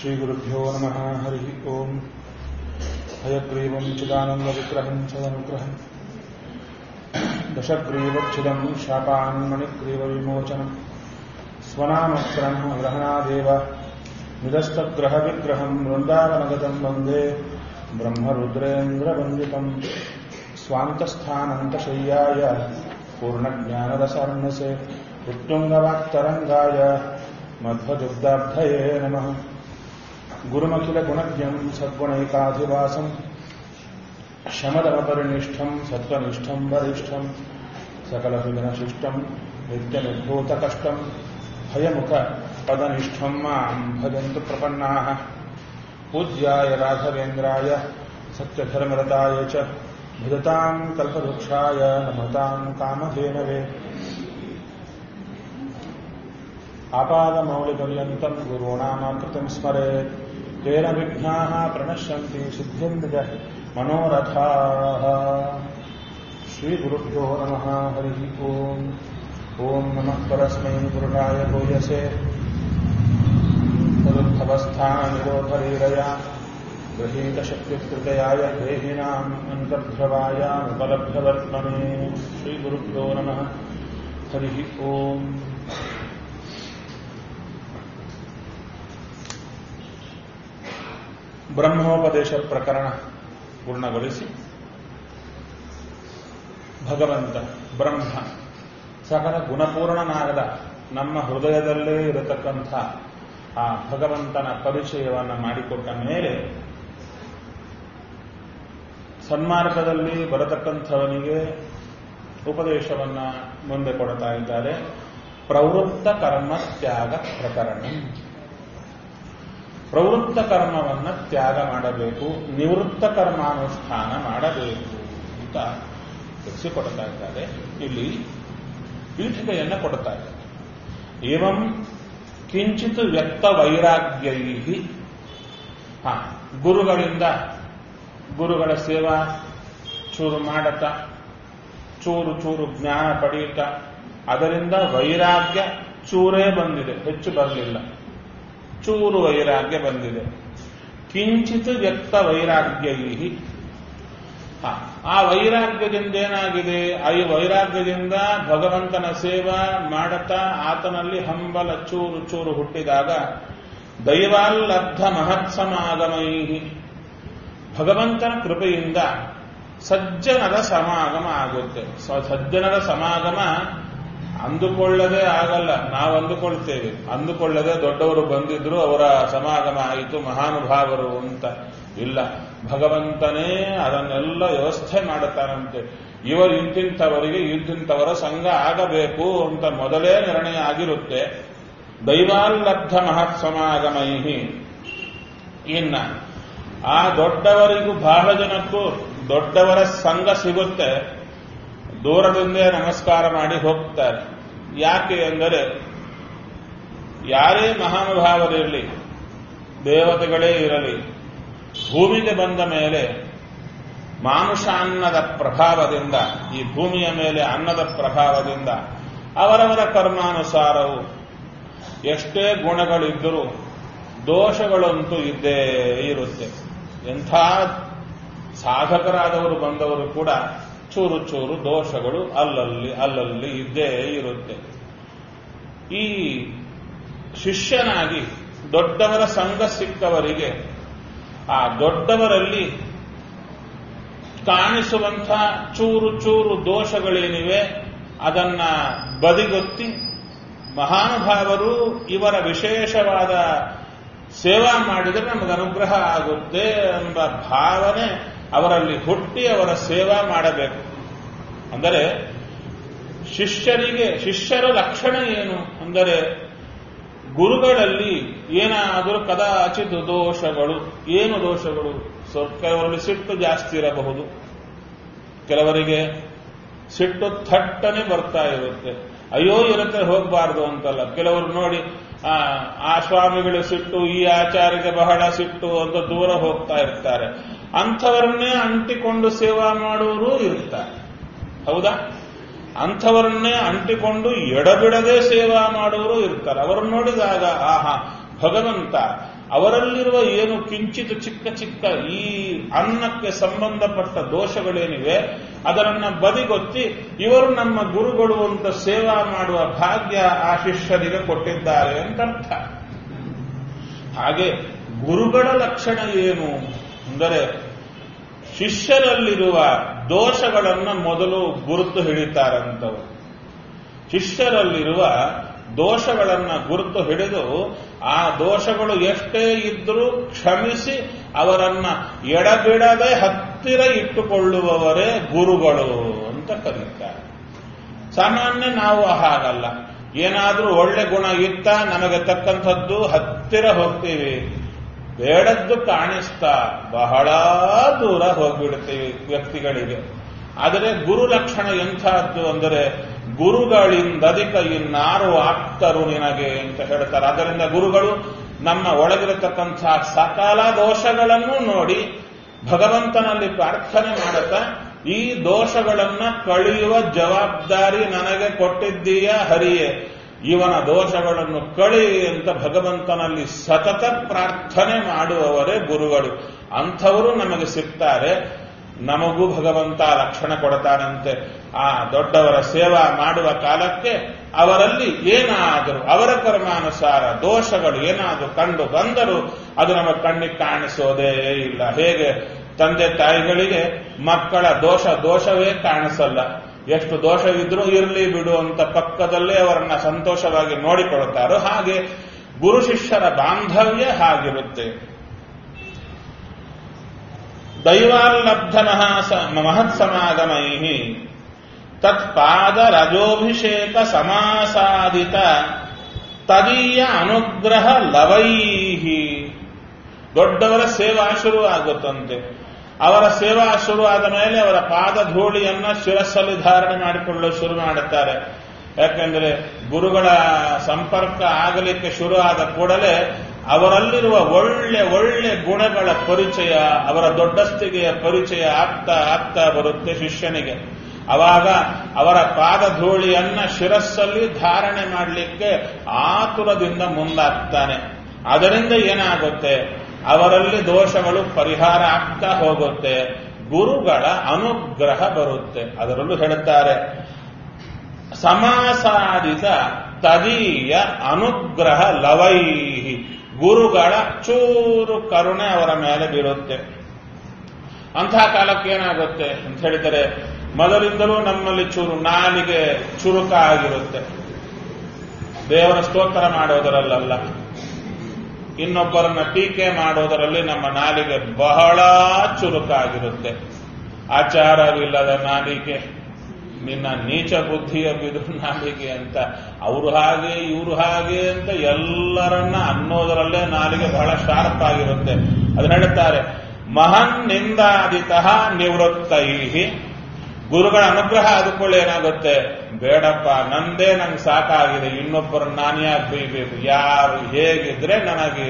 श्रीगुरुभ्यो नमः हरिः ओम् हयग्रीवम् चिदानन्दविग्रहम् सदनुग्रहम् दशग्रीवच्छिदम् शापान्मणिग्रीवविमोचनम् स्वनामक्षरम् ग्रहणादेव निरस्तग्रहविग्रहम् वृन्दावनगतम् वन्दे ब्रह्मरुद्रेन्द्रवन्दितम् स्वान्तस्थानन्तशय्याय पूर्णज्ञानरसार्णसे उत्तुङ्गवाक्तरङ्गाय मध्वदुग्धाब्धये नमः गुरुमखिलगुणज्ञम् सद्गुणैकाधिवासम् शमदमपरिनिष्ठम् सत्त्वनिष्ठम् वरिष्ठम् सकलविघ्नशिष्टम् नित्यनिर्भूतकष्टम् भयमुखपदनिष्ठम् माम् भजन्तु प्रपन्नाः पूज्याय राघवेन्द्राय सत्यधर्मरताय च भजताम् कल्पवृक्षाय नमताम् कामधेनवे आपादमौलिपर्यन्तम् गुरूणामाकृतिम् स्मरेत् तेन विघ्नाः प्रणश्यन्ति सिद्धिन्द्र मनोरथाः श्रीगुरुभ्यो नमः हरिः ओम् ॐ नमः परस्मै गुरुणाय भूयसे तदुद्धवस्थाननिरोधरीरया गृहीतशक्तिकृतयाय देहिनाम् अन्तर्भ्रवायामुपलभ्यवर्त्मने श्रीगुरुभ्यो नमः हरिः ओम् ಬ್ರಹ್ಮೋಪದೇಶ ಪ್ರಕರಣ ಪೂರ್ಣಗೊಳಿಸಿ ಭಗವಂತ ಬ್ರಹ್ಮ ಸಕಲ ಗುಣಪೂರ್ಣನಾಗದ ನಮ್ಮ ಹೃದಯದಲ್ಲೇ ಇರತಕ್ಕಂಥ ಆ ಭಗವಂತನ ಪರಿಚಯವನ್ನು ಮಾಡಿಕೊಟ್ಟ ಮೇಲೆ ಸನ್ಮಾರ್ಗದಲ್ಲಿ ಬರತಕ್ಕಂಥವನಿಗೆ ಉಪದೇಶವನ್ನ ಮುಂದೆ ಕೊಡ್ತಾ ಇದ್ದಾರೆ ಪ್ರವೃತ್ತ ಕರ್ಮ ತ್ಯಾಗ ಪ್ರಕರಣ ಪ್ರವೃತ್ತ ಕರ್ಮವನ್ನ ತ್ಯಾಗ ಮಾಡಬೇಕು ನಿವೃತ್ತ ಕರ್ಮಾನುಷ್ಠಾನ ಮಾಡಬೇಕು ಅಂತ ತಿಳಿಸಿಕೊಡ್ತಾ ಇದ್ದಾರೆ ಇಲ್ಲಿ ಪೀಠಿಕೆಯನ್ನ ಕೊಡ್ತಾ ಇದ್ದಾರೆ ಏವಂ ಕಿಂಚಿತ್ ವ್ಯಕ್ತ ವೈರಾಗ್ಯೈ ಹಾ ಗುರುಗಳಿಂದ ಗುರುಗಳ ಸೇವಾ ಚೂರು ಮಾಡತ ಚೂರು ಚೂರು ಜ್ಞಾನ ಪಡೆಯುತ್ತ ಅದರಿಂದ ವೈರಾಗ್ಯ ಚೂರೇ ಬಂದಿದೆ ಹೆಚ್ಚು ಬರಲಿಲ್ಲ ಚೂರು ವೈರಾಗ್ಯ ಬಂದಿದೆ ಕಿಂಚಿತ್ ವ್ಯಕ್ತ ವೈರಾಗ್ಯೈ ಆ ವೈರಾಗ್ಯದಿಂದ ಏನಾಗಿದೆ ಆ ವೈರಾಗ್ಯದಿಂದ ಭಗವಂತನ ಸೇವಾ ಮಾಡತಾ ಆತನಲ್ಲಿ ಹಂಬಲ ಚೂರು ಚೂರು ಹುಟ್ಟಿದಾಗ ದೈವಾಲ್ಲಬ್ಧ ಮಹತ್ಸಮಾಗಮೈ ಭಗವಂತನ ಕೃಪೆಯಿಂದ ಸಜ್ಜನರ ಸಮಾಗಮ ಆಗುತ್ತೆ ಸಜ್ಜನರ ಸಮಾಗಮ ಅಂದುಕೊಳ್ಳದೆ ಆಗಲ್ಲ ನಾವು ಅಂದುಕೊಳ್ತೇವೆ ಅಂದುಕೊಳ್ಳದೆ ದೊಡ್ಡವರು ಬಂದಿದ್ರು ಅವರ ಸಮಾಗಮ ಆಯಿತು ಮಹಾನುಭಾವರು ಅಂತ ಇಲ್ಲ ಭಗವಂತನೇ ಅದನ್ನೆಲ್ಲ ವ್ಯವಸ್ಥೆ ಮಾಡುತ್ತಾನಂತೆ ಇವರು ಇಂತಿಂಥವರಿಗೆ ಇಂತಿಂಥವರ ಸಂಘ ಆಗಬೇಕು ಅಂತ ಮೊದಲೇ ನಿರ್ಣಯ ಆಗಿರುತ್ತೆ ದೈವಾಲ್ಲಬ್ಧ ಮಹತ್ ಸಮಾಗಮೈ ಇನ್ನ ಆ ದೊಡ್ಡವರಿಗೂ ಬಹಳ ಜನಕ್ಕೂ ದೊಡ್ಡವರ ಸಂಘ ಸಿಗುತ್ತೆ ದೂರದಿಂದೇ ನಮಸ್ಕಾರ ಮಾಡಿ ಹೋಗ್ತಾರೆ ಯಾಕೆ ಎಂದರೆ ಯಾರೇ ಮಹಾನುಭಾವರಿರಲಿ ದೇವತೆಗಳೇ ಇರಲಿ ಭೂಮಿಗೆ ಬಂದ ಮೇಲೆ ಮಾನುಷ ಅನ್ನದ ಪ್ರಭಾವದಿಂದ ಈ ಭೂಮಿಯ ಮೇಲೆ ಅನ್ನದ ಪ್ರಭಾವದಿಂದ ಅವರವರ ಕರ್ಮಾನುಸಾರವು ಎಷ್ಟೇ ಗುಣಗಳಿದ್ದರೂ ದೋಷಗಳಂತೂ ಇದ್ದೇ ಇರುತ್ತೆ ಎಂಥ ಸಾಧಕರಾದವರು ಬಂದವರು ಕೂಡ ಚೂರು ಚೂರು ದೋಷಗಳು ಅಲ್ಲಲ್ಲಿ ಅಲ್ಲಲ್ಲಿ ಇದ್ದೇ ಇರುತ್ತೆ ಈ ಶಿಷ್ಯನಾಗಿ ದೊಡ್ಡವರ ಸಂಘ ಸಿಕ್ಕವರಿಗೆ ಆ ದೊಡ್ಡವರಲ್ಲಿ ಕಾಣಿಸುವಂಥ ಚೂರು ಚೂರು ದೋಷಗಳೇನಿವೆ ಅದನ್ನ ಬದಿಗೊತ್ತಿ ಮಹಾನುಭಾವರು ಇವರ ವಿಶೇಷವಾದ ಸೇವಾ ಮಾಡಿದರೆ ನಮಗೆ ಅನುಗ್ರಹ ಆಗುತ್ತೆ ಎಂಬ ಭಾವನೆ ಅವರಲ್ಲಿ ಹುಟ್ಟಿ ಅವರ ಸೇವಾ ಮಾಡಬೇಕು ಅಂದರೆ ಶಿಷ್ಯರಿಗೆ ಶಿಷ್ಯರ ಲಕ್ಷಣ ಏನು ಅಂದರೆ ಗುರುಗಳಲ್ಲಿ ಏನಾದರೂ ಕದಾಚಿತ್ ದೋಷಗಳು ಏನು ದೋಷಗಳು ಸ್ವಲ್ಪ ಕೆಲವರಲ್ಲಿ ಸಿಟ್ಟು ಜಾಸ್ತಿ ಇರಬಹುದು ಕೆಲವರಿಗೆ ಸಿಟ್ಟು ಥಟ್ಟನೆ ಬರ್ತಾ ಇರುತ್ತೆ ಅಯ್ಯೋ ಇರುತ್ತೆ ಹೋಗಬಾರ್ದು ಅಂತಲ್ಲ ಕೆಲವರು ನೋಡಿ ಆ ಸ್ವಾಮಿಗಳ ಸಿಟ್ಟು ಈ ಆಚಾರ್ಯಗೆ ಬಹಳ ಸಿಟ್ಟು ಅಂತ ದೂರ ಹೋಗ್ತಾ ಇರ್ತಾರೆ ಅಂಥವರನ್ನೇ ಅಂಟಿಕೊಂಡು ಸೇವಾ ಮಾಡುವವರು ಇರ್ತಾರೆ ಹೌದಾ ಅಂಥವರನ್ನೇ ಅಂಟಿಕೊಂಡು ಎಡಬಿಡದೆ ಸೇವಾ ಮಾಡುವವರು ಇರ್ತಾರೆ ಅವರನ್ನು ನೋಡಿದಾಗ ಆಹಾ ಭಗವಂತ ಅವರಲ್ಲಿರುವ ಏನು ಕಿಂಚಿತ ಚಿಕ್ಕ ಚಿಕ್ಕ ಈ ಅನ್ನಕ್ಕೆ ಸಂಬಂಧಪಟ್ಟ ದೋಷಗಳೇನಿವೆ ಅದರನ್ನ ಬದಿಗೊತ್ತಿ ಇವರು ನಮ್ಮ ಗುರುಗಳು ಅಂತ ಸೇವಾ ಮಾಡುವ ಭಾಗ್ಯ ಆ ಶಿಷ್ಯರಿಗೆ ಕೊಟ್ಟಿದ್ದಾರೆ ಅಂತ ಅರ್ಥ ಹಾಗೆ ಗುರುಗಳ ಲಕ್ಷಣ ಏನು ಅಂದರೆ ಶಿಷ್ಯರಲ್ಲಿರುವ ದೋಷಗಳನ್ನು ಮೊದಲು ಗುರುತು ಹಿಡಿತಾರಂತವರು ಶಿಷ್ಯರಲ್ಲಿರುವ ದೋಷಗಳನ್ನು ಗುರುತು ಹಿಡಿದು ಆ ದೋಷಗಳು ಎಷ್ಟೇ ಇದ್ರೂ ಕ್ಷಮಿಸಿ ಅವರನ್ನ ಎಡಬಿಡದೆ ಹತ್ತಿರ ಇಟ್ಟುಕೊಳ್ಳುವವರೇ ಗುರುಗಳು ಅಂತ ಕರೀತಾರೆ ಸಾಮಾನ್ಯ ನಾವು ಹಾಗಲ್ಲ ಏನಾದ್ರೂ ಒಳ್ಳೆ ಗುಣ ಇತ್ತ ನಮಗೆ ತಕ್ಕಂಥದ್ದು ಹತ್ತಿರ ಹೋಗ್ತೀವಿ ಬೇಡದ್ದು ಕಾಣಿಸ್ತಾ ಬಹಳ ದೂರ ಹೋಗ್ಬಿಡ್ತೀವಿ ವ್ಯಕ್ತಿಗಳಿಗೆ ಆದರೆ ಗುರು ಲಕ್ಷಣ ಎಂಥದ್ದು ಅಂದರೆ ಗುರುಗಳಿಂದಧಿಕ ಇನ್ನಾರು ಆಪ್ತರು ನಿನಗೆ ಅಂತ ಹೇಳ್ತಾರೆ ಆದ್ದರಿಂದ ಗುರುಗಳು ನಮ್ಮ ಒಳಗಿರತಕ್ಕಂಥ ಸಕಲ ದೋಷಗಳನ್ನು ನೋಡಿ ಭಗವಂತನಲ್ಲಿ ಪ್ರಾರ್ಥನೆ ಮಾಡುತ್ತಾ ಈ ದೋಷಗಳನ್ನ ಕಳೆಯುವ ಜವಾಬ್ದಾರಿ ನನಗೆ ಕೊಟ್ಟಿದ್ದೀಯ ಹರಿಯೇ ಇವನ ದೋಷಗಳನ್ನು ಕಳಿ ಅಂತ ಭಗವಂತನಲ್ಲಿ ಸತತ ಪ್ರಾರ್ಥನೆ ಮಾಡುವವರೇ ಗುರುಗಳು ಅಂಥವರು ನಮಗೆ ಸಿಗ್ತಾರೆ ನಮಗೂ ಭಗವಂತ ಲಕ್ಷಣ ಕೊಡ್ತಾನಂತೆ ಆ ದೊಡ್ಡವರ ಸೇವಾ ಮಾಡುವ ಕಾಲಕ್ಕೆ ಅವರಲ್ಲಿ ಏನಾದರೂ ಅವರ ಕರ್ಮಾನುಸಾರ ದೋಷಗಳು ಏನಾದರೂ ಕಂಡು ಬಂದರೂ ಅದು ನಮ್ಮ ಕಣ್ಣಿಗೆ ಕಾಣಿಸೋದೇ ಇಲ್ಲ ಹೇಗೆ ತಂದೆ ತಾಯಿಗಳಿಗೆ ಮಕ್ಕಳ ದೋಷ ದೋಷವೇ ಕಾಣಿಸಲ್ಲ ಎಷ್ಟು ದೋಷವಿದ್ರೂ ಇರಲಿ ಬಿಡು ಅಂತ ಪಕ್ಕದಲ್ಲೇ ಅವರನ್ನ ಸಂತೋಷವಾಗಿ ನೋಡಿಕೊಳ್ಳುತ್ತಾರೋ ಹಾಗೆ ಗುರು ಶಿಷ್ಯರ ಬಾಂಧವ್ಯ ಹಾಗಿರುತ್ತೆ ದೈವಾಲ್ಲಬ್ಧ ಮಹಾಸ ಮಹತ್ ಸಮಾಗಮೈ ತತ್ಪಾದ ರಜೋಭಿಷೇಕ ಸಮಾಸಾದಿತ ತದೀಯ ಅನುಗ್ರಹ ಲವೈಹಿ ದೊಡ್ಡವರ ಸೇವಾ ಶುರು ಆಗುತ್ತಂತೆ ಅವರ ಸೇವಾ ಶುರು ಆದ ಮೇಲೆ ಅವರ ಪಾದ ಧೂಳಿಯನ್ನ ಶಿರಸ್ಸಲ್ಲಿ ಧಾರಣೆ ಮಾಡಿಕೊಳ್ಳಲು ಶುರು ಮಾಡುತ್ತಾರೆ ಯಾಕೆಂದ್ರೆ ಗುರುಗಳ ಸಂಪರ್ಕ ಆಗಲಿಕ್ಕೆ ಶುರು ಆದ ಕೂಡಲೇ ಅವರಲ್ಲಿರುವ ಒಳ್ಳೆ ಒಳ್ಳೆ ಗುಣಗಳ ಪರಿಚಯ ಅವರ ದೊಡ್ಡಸ್ತಿಗೆಯ ಪರಿಚಯ ಆಗ್ತಾ ಆಗ್ತಾ ಬರುತ್ತೆ ಶಿಷ್ಯನಿಗೆ ಅವಾಗ ಅವರ ಪಾದ ಧೂಳಿಯನ್ನ ಶಿರಸ್ಸಲ್ಲಿ ಧಾರಣೆ ಮಾಡಲಿಕ್ಕೆ ಆತುರದಿಂದ ಮುಂದಾಗ್ತಾನೆ ಅದರಿಂದ ಏನಾಗುತ್ತೆ ಅವರಲ್ಲಿ ದೋಷಗಳು ಪರಿಹಾರ ಆಗ್ತಾ ಹೋಗುತ್ತೆ ಗುರುಗಳ ಅನುಗ್ರಹ ಬರುತ್ತೆ ಅದರಲ್ಲೂ ಹೇಳುತ್ತಾರೆ ಸಮಾಸಾದಿತ ತದೀಯ ಅನುಗ್ರಹ ಲವೈಹಿ ಗುರುಗಳ ಚೂರು ಕರುಣೆ ಅವರ ಮೇಲೆ ಬೀರುತ್ತೆ ಅಂತಹ ಕಾಲಕ್ಕೆ ಏನಾಗುತ್ತೆ ಅಂತ ಹೇಳಿದರೆ ಮೊದಲಿಂದಲೂ ನಮ್ಮಲ್ಲಿ ಚೂರು ನಾಲಿಗೆ ಚುರುಕ ಆಗಿರುತ್ತೆ ದೇವರ ಸ್ತೋತ್ರ ಮಾಡೋದರಲ್ಲ ಇನ್ನೊಬ್ಬರನ್ನ ಟೀಕೆ ಮಾಡೋದರಲ್ಲಿ ನಮ್ಮ ನಾಲಿಗೆ ಬಹಳ ಚುರುಕಾಗಿರುತ್ತೆ ಆಚಾರವಿಲ್ಲದ ನಾಲಿಗೆ ನಿನ್ನ ನೀಚ ಬುದ್ಧಿಯ ಬಿದು ನಾಲಿಗೆ ಅಂತ ಅವರು ಹಾಗೆ ಇವರು ಹಾಗೆ ಅಂತ ಎಲ್ಲರನ್ನ ಅನ್ನೋದರಲ್ಲೇ ನಾಲಿಗೆ ಬಹಳ ಶಾರ್ಪ್ ಆಗಿರುತ್ತೆ ಅದನ್ನ ಹೇಳುತ್ತಾರೆ ಮಹನ್ ನಿಂದಾದಿತಃ ನಿವೃತ್ತೈಹಿ ಗುರುಗಳ ಅನುಗ್ರಹ ಆದುಕೊಳ್ಳಿ ಏನಾಗುತ್ತೆ ಬೇಡಪ್ಪ ನಂದೇ ನಂಗೆ ಸಾಕಾಗಿದೆ ಇನ್ನೊಬ್ಬರು ನಾನ್ಯಾಕೆ ಬೈಬೇಕು ಯಾರು ಹೇಗಿದ್ರೆ ನನಗೆ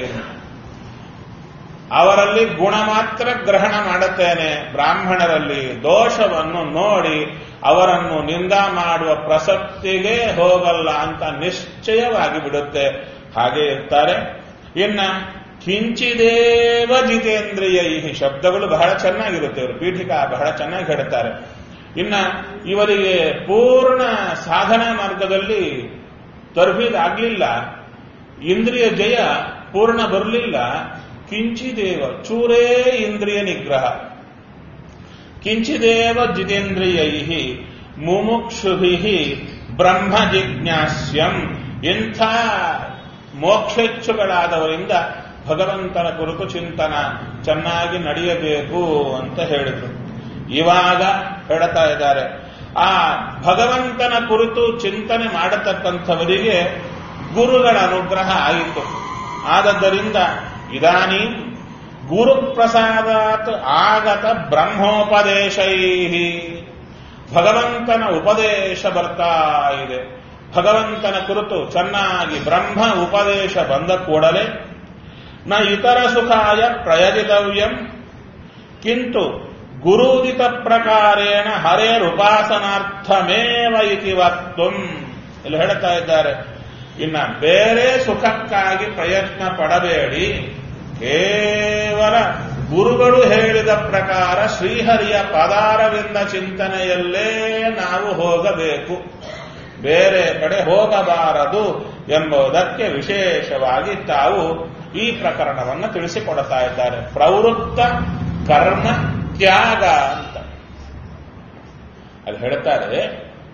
ಅವರಲ್ಲಿ ಗುಣ ಮಾತ್ರ ಗ್ರಹಣ ಮಾಡುತ್ತೇನೆ ಬ್ರಾಹ್ಮಣರಲ್ಲಿ ದೋಷವನ್ನು ನೋಡಿ ಅವರನ್ನು ನಿಂದ ಮಾಡುವ ಪ್ರಸಕ್ತಿಗೆ ಹೋಗಲ್ಲ ಅಂತ ನಿಶ್ಚಯವಾಗಿ ಬಿಡುತ್ತೆ ಹಾಗೆ ಇರ್ತಾರೆ ಇನ್ನ ಕಿಂಚಿದೇವ ಜಿತೇಂದ್ರಿಯ ಈ ಶಬ್ದಗಳು ಬಹಳ ಚೆನ್ನಾಗಿರುತ್ತೆ ಇವರು ಪೀಠಿಕಾ ಬಹಳ ಚೆನ್ನಾಗಿ ಹೇಳ್ತಾರೆ ಇನ್ನ ಇವರಿಗೆ ಪೂರ್ಣ ಸಾಧನಾ ಮಾರ್ಗದಲ್ಲಿ ತರಬೇದಾಗಲಿಲ್ಲ ಇಂದ್ರಿಯ ಜಯ ಪೂರ್ಣ ಬರಲಿಲ್ಲ ಕಿಂಚಿದೇವ ಚೂರೇ ಇಂದ್ರಿಯ ನಿಗ್ರಹ ಕಿಂಚಿದೇವ ಜಿತೇಂದ್ರಿಯೈ ಮುಮುಕ್ಷುಭಿ ಬ್ರಹ್ಮ ಜಿಜ್ಞಾಸ್ಯಂ ಇಂಥ ಮೋಕ್ಷೇಚ್ಛುಗಳಾದವರಿಂದ ಭಗವಂತನ ಕುರಿತು ಚಿಂತನ ಚೆನ್ನಾಗಿ ನಡೆಯಬೇಕು ಅಂತ ಹೇಳಿದ್ರು ಇವಾಗ ಹೇಳ್ತಾ ಇದ್ದಾರೆ ಆ ಭಗವಂತನ ಕುರಿತು ಚಿಂತನೆ ಮಾಡತಕ್ಕಂಥವರಿಗೆ ಗುರುಗಳ ಅನುಗ್ರಹ ಆಯಿತು ಆದದ್ದರಿಂದ ಇದಾನಿ ಗುರುಪ್ರಸಾದಾತ್ ಆಗತ ಬ್ರಹ್ಮೋಪದೇಶೈ ಭಗವಂತನ ಉಪದೇಶ ಬರ್ತಾ ಇದೆ ಭಗವಂತನ ಕುರಿತು ಚೆನ್ನಾಗಿ ಬ್ರಹ್ಮ ಉಪದೇಶ ಬಂದ ಕೂಡಲೇ ನ ಇತರ ಸುಖಾಯ ಪ್ರಯಜಿತವ್ಯಂ ಕಿಂತು ಗುರೂದಿತ ಪ್ರಕಾರೇಣ ಹರೇರುಪಾಸನಾರ್ಥಮೇವ ಇತಿ ವಕ್ತುಂ ಇಲ್ಲಿ ಹೇಳ್ತಾ ಇದ್ದಾರೆ ಇನ್ನ ಬೇರೆ ಸುಖಕ್ಕಾಗಿ ಪ್ರಯತ್ನ ಪಡಬೇಡಿ ಕೇವಲ ಗುರುಗಳು ಹೇಳಿದ ಪ್ರಕಾರ ಶ್ರೀಹರಿಯ ಪದಾರವಿಂದ ಚಿಂತನೆಯಲ್ಲೇ ನಾವು ಹೋಗಬೇಕು ಬೇರೆ ಕಡೆ ಹೋಗಬಾರದು ಎಂಬುದಕ್ಕೆ ವಿಶೇಷವಾಗಿ ತಾವು ಈ ಪ್ರಕರಣವನ್ನು ತಿಳಿಸಿಕೊಡ್ತಾ ಇದ್ದಾರೆ ಪ್ರವೃತ್ತ ಕರ್ಮ ತ್ಯಾಗ ಅಂತ ಅದು ಹೇಳ್ತಾರೆ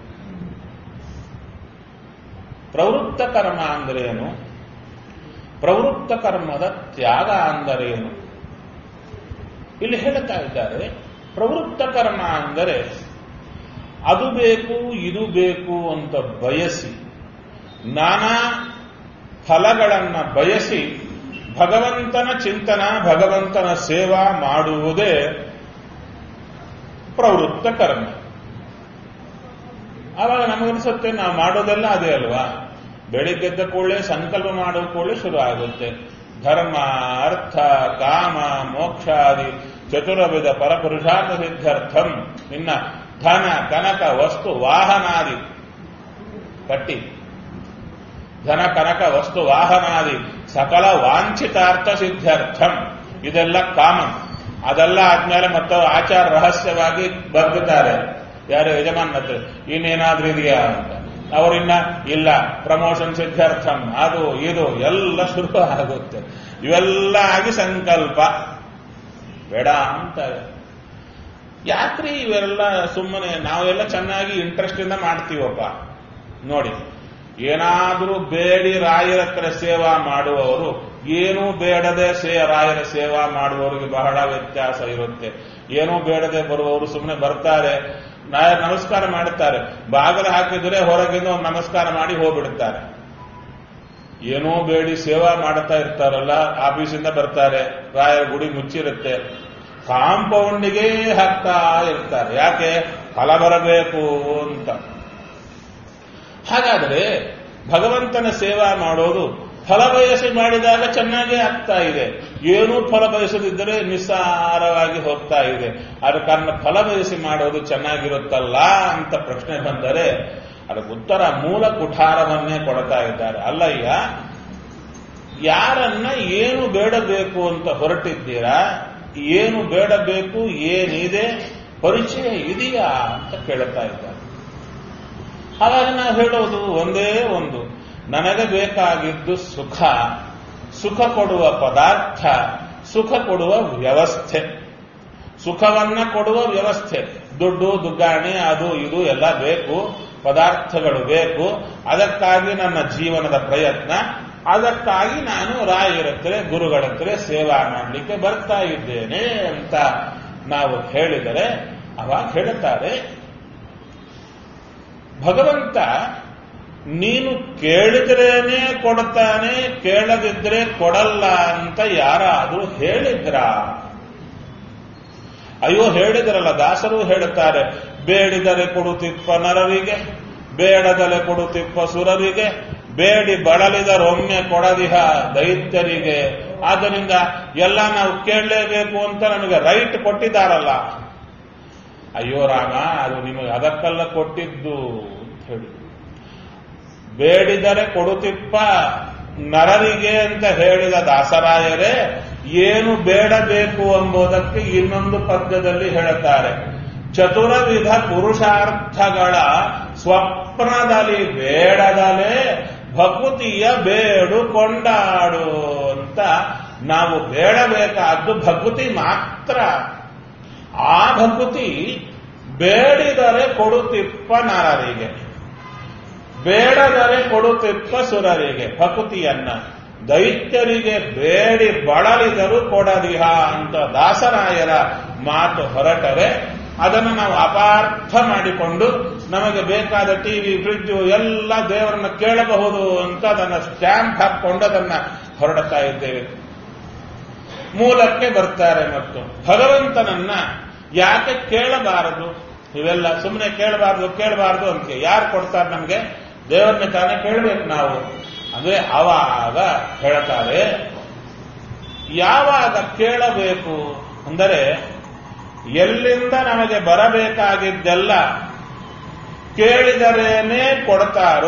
ಪ್ರವೃತ್ತ ಕರ್ಮ ಅಂದರೇನು ಪ್ರವೃತ್ತ ಕರ್ಮದ ತ್ಯಾಗ ಅಂದರೇನು ಇಲ್ಲಿ ಹೇಳ್ತಾ ಇದ್ದಾರೆ ಪ್ರವೃತ್ತ ಕರ್ಮ ಅಂದರೆ ಅದು ಬೇಕು ಇದು ಬೇಕು ಅಂತ ಬಯಸಿ ನಾನಾ ಫಲಗಳನ್ನ ಬಯಸಿ ಭಗವಂತನ ಚಿಂತನ ಭಗವಂತನ ಸೇವಾ ಮಾಡುವುದೇ ಪ್ರವೃತ್ತ ಕರ್ಮ ಆವಾಗ ನಮಗನ್ಸುತ್ತೆ ನಾವು ಮಾಡೋದೆಲ್ಲ ಅದೇ ಅಲ್ವಾ ಬೆಳಿಗ್ಗೆದ್ದ ಕೂಡಲೇ ಸಂಕಲ್ಪ ಮಾಡೋ ಕೂಡಲೇ ಶುರು ಆಗುತ್ತೆ ಧರ್ಮ ಅರ್ಥ ಕಾಮ ಮೋಕ್ಷಾದಿ ಚತುರ್ವಿಧ ಪರಪುರುಷಾರ್ಥ ಸಿದ್ಧಾರ್ಥಂ ಇನ್ನ ಧನ ಕನಕ ವಸ್ತು ವಾಹನಾದಿ ಪಟ್ಟಿ ಧನ ಕನಕ ವಸ್ತು ವಾಹನಾದಿ ಸಕಲ ವಾಂಛಿತಾರ್ಥ ಸಿದ್ಧಾರ್ಥಂ ಇದೆಲ್ಲ ಕಾಮನ್ ಅದೆಲ್ಲ ಆದ್ಮೇಲೆ ಮತ್ತೆ ಆಚಾರ ರಹಸ್ಯವಾಗಿ ಬರ್ದಿದ್ದಾರೆ ಯಾರು ಯಜಮಾನ್ ಹತ್ರ ಇನ್ನೇನಾದ್ರೂ ಇದೆಯಾ ಅಂತ ಅವರಿನ್ನ ಇಲ್ಲ ಪ್ರಮೋಷನ್ ಸಿದ್ಧಾರ್ಥಂ ಅದು ಇದು ಎಲ್ಲ ಶುರು ಆಗುತ್ತೆ ಇವೆಲ್ಲ ಆಗಿ ಸಂಕಲ್ಪ ಬೇಡ ಅಂತಾರೆ ಯಾಕ್ರಿ ಇವೆಲ್ಲ ಸುಮ್ಮನೆ ನಾವೆಲ್ಲ ಚೆನ್ನಾಗಿ ಇಂಟ್ರೆಸ್ಟ್ ಇಂದ ಮಾಡ್ತೀವಪ್ಪ ನೋಡಿ ಏನಾದರೂ ಬೇಡಿ ರಾಯರ ಹತ್ರ ಸೇವಾ ಮಾಡುವವರು ಏನೂ ಬೇಡದೆ ಸೇ ರಾಯರ ಸೇವಾ ಮಾಡುವವರಿಗೆ ಬಹಳ ವ್ಯತ್ಯಾಸ ಇರುತ್ತೆ ಏನೂ ಬೇಡದೆ ಬರುವವರು ಸುಮ್ಮನೆ ಬರ್ತಾರೆ ರಾಯರ್ ನಮಸ್ಕಾರ ಮಾಡುತ್ತಾರೆ ಬಾಗಿಲು ಹಾಕಿದ್ರೆ ಹೊರಗಿಂದ ಒಂದು ನಮಸ್ಕಾರ ಮಾಡಿ ಹೋಗ್ಬಿಡುತ್ತಾರೆ ಏನೋ ಬೇಡಿ ಸೇವಾ ಮಾಡ್ತಾ ಇರ್ತಾರಲ್ಲ ಆಫೀಸಿಂದ ಬರ್ತಾರೆ ರಾಯರ ಗುಡಿ ಮುಚ್ಚಿರುತ್ತೆ ಕಾಂಪೌಂಡಿಗೆ ಹಾಕ್ತಾ ಇರ್ತಾರೆ ಯಾಕೆ ಫಲ ಬರಬೇಕು ಅಂತ ಹಾಗಾದರೆ ಭಗವಂತನ ಸೇವಾ ಮಾಡೋದು ಫಲ ಬಯಸಿ ಮಾಡಿದಾಗ ಚೆನ್ನಾಗೇ ಆಗ್ತಾ ಇದೆ ಏನೂ ಫಲ ಬಯಸದಿದ್ದರೆ ನಿಸ್ಸಾರವಾಗಿ ಹೋಗ್ತಾ ಇದೆ ಆದ ಕಾರಣ ಫಲ ಬಯಸಿ ಮಾಡೋದು ಚೆನ್ನಾಗಿರುತ್ತಲ್ಲ ಅಂತ ಪ್ರಶ್ನೆ ಬಂದರೆ ಅದಕ್ಕೆ ಉತ್ತರ ಮೂಲ ಕುಠಾರವನ್ನೇ ಕೊಡ್ತಾ ಇದ್ದಾರೆ ಅಲ್ಲಯ್ಯ ಯಾರನ್ನ ಏನು ಬೇಡಬೇಕು ಅಂತ ಹೊರಟಿದ್ದೀರಾ ಏನು ಬೇಡಬೇಕು ಏನಿದೆ ಪರಿಚಯ ಇದೆಯಾ ಅಂತ ಕೇಳ್ತಾ ಇದ್ದಾರೆ ಆವಾಗ ನಾವು ಹೇಳೋದು ಒಂದೇ ಒಂದು ನನಗೆ ಬೇಕಾಗಿದ್ದು ಸುಖ ಸುಖ ಕೊಡುವ ಪದಾರ್ಥ ಸುಖ ಕೊಡುವ ವ್ಯವಸ್ಥೆ ಸುಖವನ್ನ ಕೊಡುವ ವ್ಯವಸ್ಥೆ ದುಡ್ಡು ದುಗ್ಗಾಣಿ ಅದು ಇದು ಎಲ್ಲ ಬೇಕು ಪದಾರ್ಥಗಳು ಬೇಕು ಅದಕ್ಕಾಗಿ ನನ್ನ ಜೀವನದ ಪ್ರಯತ್ನ ಅದಕ್ಕಾಗಿ ನಾನು ರಾಯರ ಹತ್ರ ಗುರುಗಳ ಹತ್ರ ಸೇವಾ ಮಾಡಲಿಕ್ಕೆ ಬರ್ತಾ ಇದ್ದೇನೆ ಅಂತ ನಾವು ಹೇಳಿದರೆ ಅವಾಗ ಹೇಳುತ್ತಾರೆ ಭಗವಂತ ನೀನು ಕೇಳಿದ್ರೇನೆ ಕೊಡ್ತಾನೆ ಕೇಳದಿದ್ರೆ ಕೊಡಲ್ಲ ಅಂತ ಯಾರಾದ್ರೂ ಹೇಳಿದ್ರ ಅಯ್ಯೋ ಹೇಳಿದ್ರಲ್ಲ ದಾಸರು ಹೇಳುತ್ತಾರೆ ಬೇಡಿದರೆ ಕೊಡುತ್ತಿಪ್ಪ ನರರಿಗೆ ಬೇಡದಲೆ ಕೊಡುತ್ತಿಪ್ಪ ಸುರರಿಗೆ ಬೇಡಿ ಬಳಲಿದರೊಮ್ಮೆ ಕೊಡದಿಹ ದೈತ್ಯರಿಗೆ ಆದ್ದರಿಂದ ಎಲ್ಲ ನಾವು ಕೇಳಲೇಬೇಕು ಅಂತ ನಮಗೆ ರೈಟ್ ಕೊಟ್ಟಿದ್ದಾರಲ್ಲ ಅಯ್ಯೋ ರಾಮ ಅದು ನಿಮಗೆ ಅದಕ್ಕೆಲ್ಲ ಕೊಟ್ಟಿದ್ದು ಅಂತ ಹೇಳಿ ಬೇಡಿದರೆ ಕೊಡುತ್ತಿಪ್ಪ ನರರಿಗೆ ಅಂತ ಹೇಳಿದ ದಾಸರಾಯರೇ ಏನು ಬೇಡಬೇಕು ಎಂಬುದಕ್ಕೆ ಇನ್ನೊಂದು ಪದ್ಯದಲ್ಲಿ ಹೇಳುತ್ತಾರೆ ಚತುರವಿಧ ಪುರುಷಾರ್ಥಗಳ ಸ್ವಪ್ನದಲ್ಲಿ ಬೇಡದಲೇ ಭಕುತಿಯ ಬೇಡು ಕೊಂಡಾಡು ಅಂತ ನಾವು ಬೇಡಬೇಕಾದ್ದು ಭಕುತಿ ಮಾತ್ರ ಆ ಭಕುತಿ ಬೇಡಿದರೆ ಕೊಡುತ್ತಿಪ್ಪ ನರರಿಗೆ ಬೇಡದರೆ ಕೊಡುತ್ತಿಪ್ಪ ಸುರರಿಗೆ ಭಕುತಿಯನ್ನ ದೈತ್ಯರಿಗೆ ಬೇಡಿ ಬಳಲಿದರು ಕೊಡದಿಹ ಅಂತ ದಾಸರಾಯರ ಮಾತು ಹೊರಟರೆ ಅದನ್ನು ನಾವು ಅಪಾರ್ಥ ಮಾಡಿಕೊಂಡು ನಮಗೆ ಬೇಕಾದ ಟಿವಿ ಫ್ರಿಡ್ಜು ಎಲ್ಲ ದೇವರನ್ನ ಕೇಳಬಹುದು ಅಂತ ಅದನ್ನ ಸ್ಟ್ಯಾಂಪ್ ಹಾಕೊಂಡು ಅದನ್ನ ಹೊರಡುತ್ತಾ ಇದ್ದೇವೆ ಮೂಲಕ್ಕೆ ಬರ್ತಾರೆ ಮತ್ತು ಭಗವಂತನನ್ನ ಯಾಕೆ ಕೇಳಬಾರದು ಇವೆಲ್ಲ ಸುಮ್ಮನೆ ಕೇಳಬಾರದು ಕೇಳಬಾರದು ಅಂತ ಯಾರು ಕೊಡ್ತಾರೆ ನಮಗೆ ದೇವರನ್ನ ತಾನೇ ಕೇಳಬೇಕು ನಾವು ಅಂದ್ರೆ ಅವಾಗ ಹೇಳ್ತಾರೆ ಯಾವಾಗ ಕೇಳಬೇಕು ಅಂದರೆ ಎಲ್ಲಿಂದ ನಮಗೆ ಬರಬೇಕಾಗಿದ್ದೆಲ್ಲ ಕೇಳಿದರೇನೆ ಕೊಡ್ತಾರೋ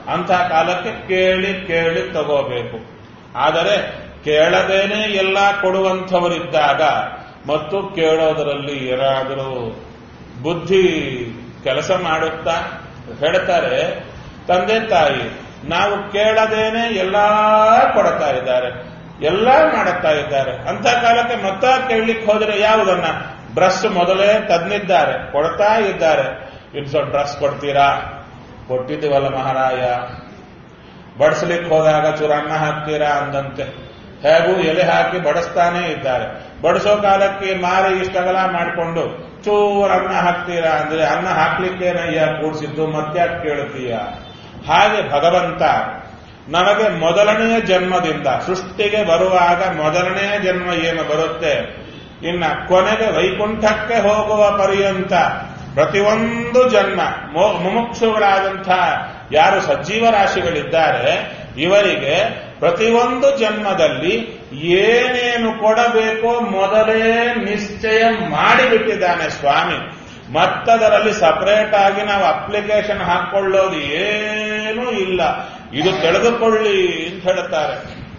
ಅಂಥ ಕಾಲಕ್ಕೆ ಕೇಳಿ ಕೇಳಿ ತಗೋಬೇಕು ಆದರೆ ಕೇಳದೇನೆ ಎಲ್ಲ ಕೊಡುವಂಥವರಿದ್ದಾಗ ಮತ್ತು ಕೇಳೋದರಲ್ಲಿ ಏನಾದರೂ ಬುದ್ಧಿ ಕೆಲಸ ಮಾಡುತ್ತಾ ಹೇಳ್ತಾರೆ ತಂದೆ ತಾಯಿ ನಾವು ಕೇಳದೇನೆ ಎಲ್ಲಾ ಕೊಡ್ತಾ ಇದ್ದಾರೆ ಎಲ್ಲಾ ಮಾಡುತ್ತಾ ಇದ್ದಾರೆ ಅಂತ ಕಾಲಕ್ಕೆ ಮತ್ತ ಕೇಳಲಿಕ್ಕೆ ಹೋದ್ರೆ ಯಾವುದನ್ನ ಬ್ರಷ್ ಮೊದಲೇ ತಂದಿದ್ದಾರೆ ಕೊಡ್ತಾ ಇದ್ದಾರೆ ಇನ್ನು ಸ್ವಲ್ಪ ಡ್ರೆಸ್ ಕೊಡ್ತೀರಾ ಕೊಟ್ಟಿದ್ದೀವಲ್ಲ ಮಹಾರಾಯ ಬಡಿಸ್ಲಿಕ್ಕೆ ಹೋದಾಗ ಚೂರು ಅನ್ನ ಹಾಕ್ತೀರಾ ಅಂದಂತೆ ಹೇಗೂ ಎಲೆ ಹಾಕಿ ಬಡಿಸ್ತಾನೇ ಇದ್ದಾರೆ ಬಡಿಸೋ ಕಾಲಕ್ಕೆ ಮಾರಿ ಇಷ್ಟಗಲ ಮಾಡಿಕೊಂಡು ಚೂರು ಅನ್ನ ಹಾಕ್ತೀರಾ ಅಂದ್ರೆ ಅನ್ನ ಹಾಕ್ಲಿಕ್ಕೇನಯ್ಯ ಕೂಡಿಸಿದ್ದು ಮತ್ತ್ಯಾಕೆ ಕೇಳುತ್ತೀಯ ಹಾಗೆ ಭಗವಂತ ನಮಗೆ ಮೊದಲನೆಯ ಜನ್ಮದಿಂದ ಸೃಷ್ಟಿಗೆ ಬರುವಾಗ ಮೊದಲನೆಯ ಜನ್ಮ ಏನು ಬರುತ್ತೆ ಇನ್ನ ಕೊನೆಗೆ ವೈಕುಂಠಕ್ಕೆ ಹೋಗುವ ಪರ್ಯಂತ ಪ್ರತಿಯೊಂದು ಜನ್ಮ ಮುಮುಕ್ಷುಗಳಾದಂಥ ಯಾರು ಸಜೀವ ರಾಶಿಗಳಿದ್ದಾರೆ ಇವರಿಗೆ ಪ್ರತಿಯೊಂದು ಜನ್ಮದಲ್ಲಿ ಏನೇನು ಕೊಡಬೇಕೋ ಮೊದಲೇ ನಿಶ್ಚಯ ಮಾಡಿಬಿಟ್ಟಿದ್ದಾನೆ ಸ್ವಾಮಿ ಮತ್ತದರಲ್ಲಿ ಸಪರೇಟ್ ಆಗಿ ನಾವು ಅಪ್ಲಿಕೇಶನ್ ಹಾಕೊಳ್ಳೋದು ಏನೂ ಇಲ್ಲ ಇದು ತಿಳಿದುಕೊಳ್ಳಿ ಅಂತ ಹೇಳ್ತಾರೆ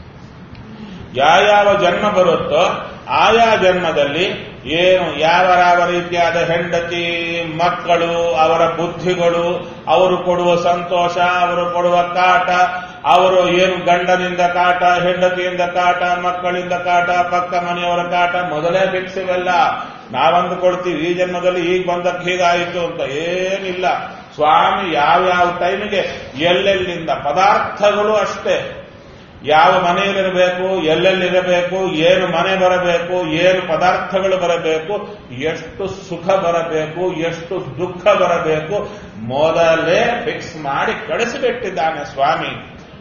ಯಾವ್ಯಾವ ಜನ್ಮ ಬರುತ್ತೋ ಆಯಾ ಜನ್ಮದಲ್ಲಿ ಏನು ಯಾವ ಯಾವ ರೀತಿಯಾದ ಹೆಂಡತಿ ಮಕ್ಕಳು ಅವರ ಬುದ್ಧಿಗಳು ಅವರು ಕೊಡುವ ಸಂತೋಷ ಅವರು ಕೊಡುವ ಕಾಟ ಅವರು ಏನು ಗಂಡನಿಂದ ಕಾಟ ಹೆಂಡತಿಯಿಂದ ಕಾಟ ಮಕ್ಕಳಿಂದ ಕಾಟ ಪಕ್ಕ ಮನೆಯವರ ಕಾಟ ಮೊದಲೇ ಫಿಕ್ಸ್ ಇವೆಲ್ಲ ನಾವಂದು ಕೊಡ್ತೀವಿ ಈ ಜನ್ಮದಲ್ಲಿ ಈಗ ಬಂದಕ್ಕೆ ಹೀಗಾಯಿತು ಅಂತ ಏನಿಲ್ಲ ಸ್ವಾಮಿ ಯಾವ್ಯಾವ ಟೈಮಿಗೆ ಎಲ್ಲೆಲ್ಲಿಂದ ಪದಾರ್ಥಗಳು ಅಷ್ಟೇ ಯಾವ ಮನೆಯಲ್ಲಿರಬೇಕು ಎಲ್ಲೆಲ್ಲಿರಬೇಕು ಏನು ಮನೆ ಬರಬೇಕು ಏನು ಪದಾರ್ಥಗಳು ಬರಬೇಕು ಎಷ್ಟು ಸುಖ ಬರಬೇಕು ಎಷ್ಟು ದುಃಖ ಬರಬೇಕು ಮೊದಲೇ ಫಿಕ್ಸ್ ಮಾಡಿ ಕಳಿಸಿಬಿಟ್ಟಿದ್ದಾನೆ ಸ್ವಾಮಿ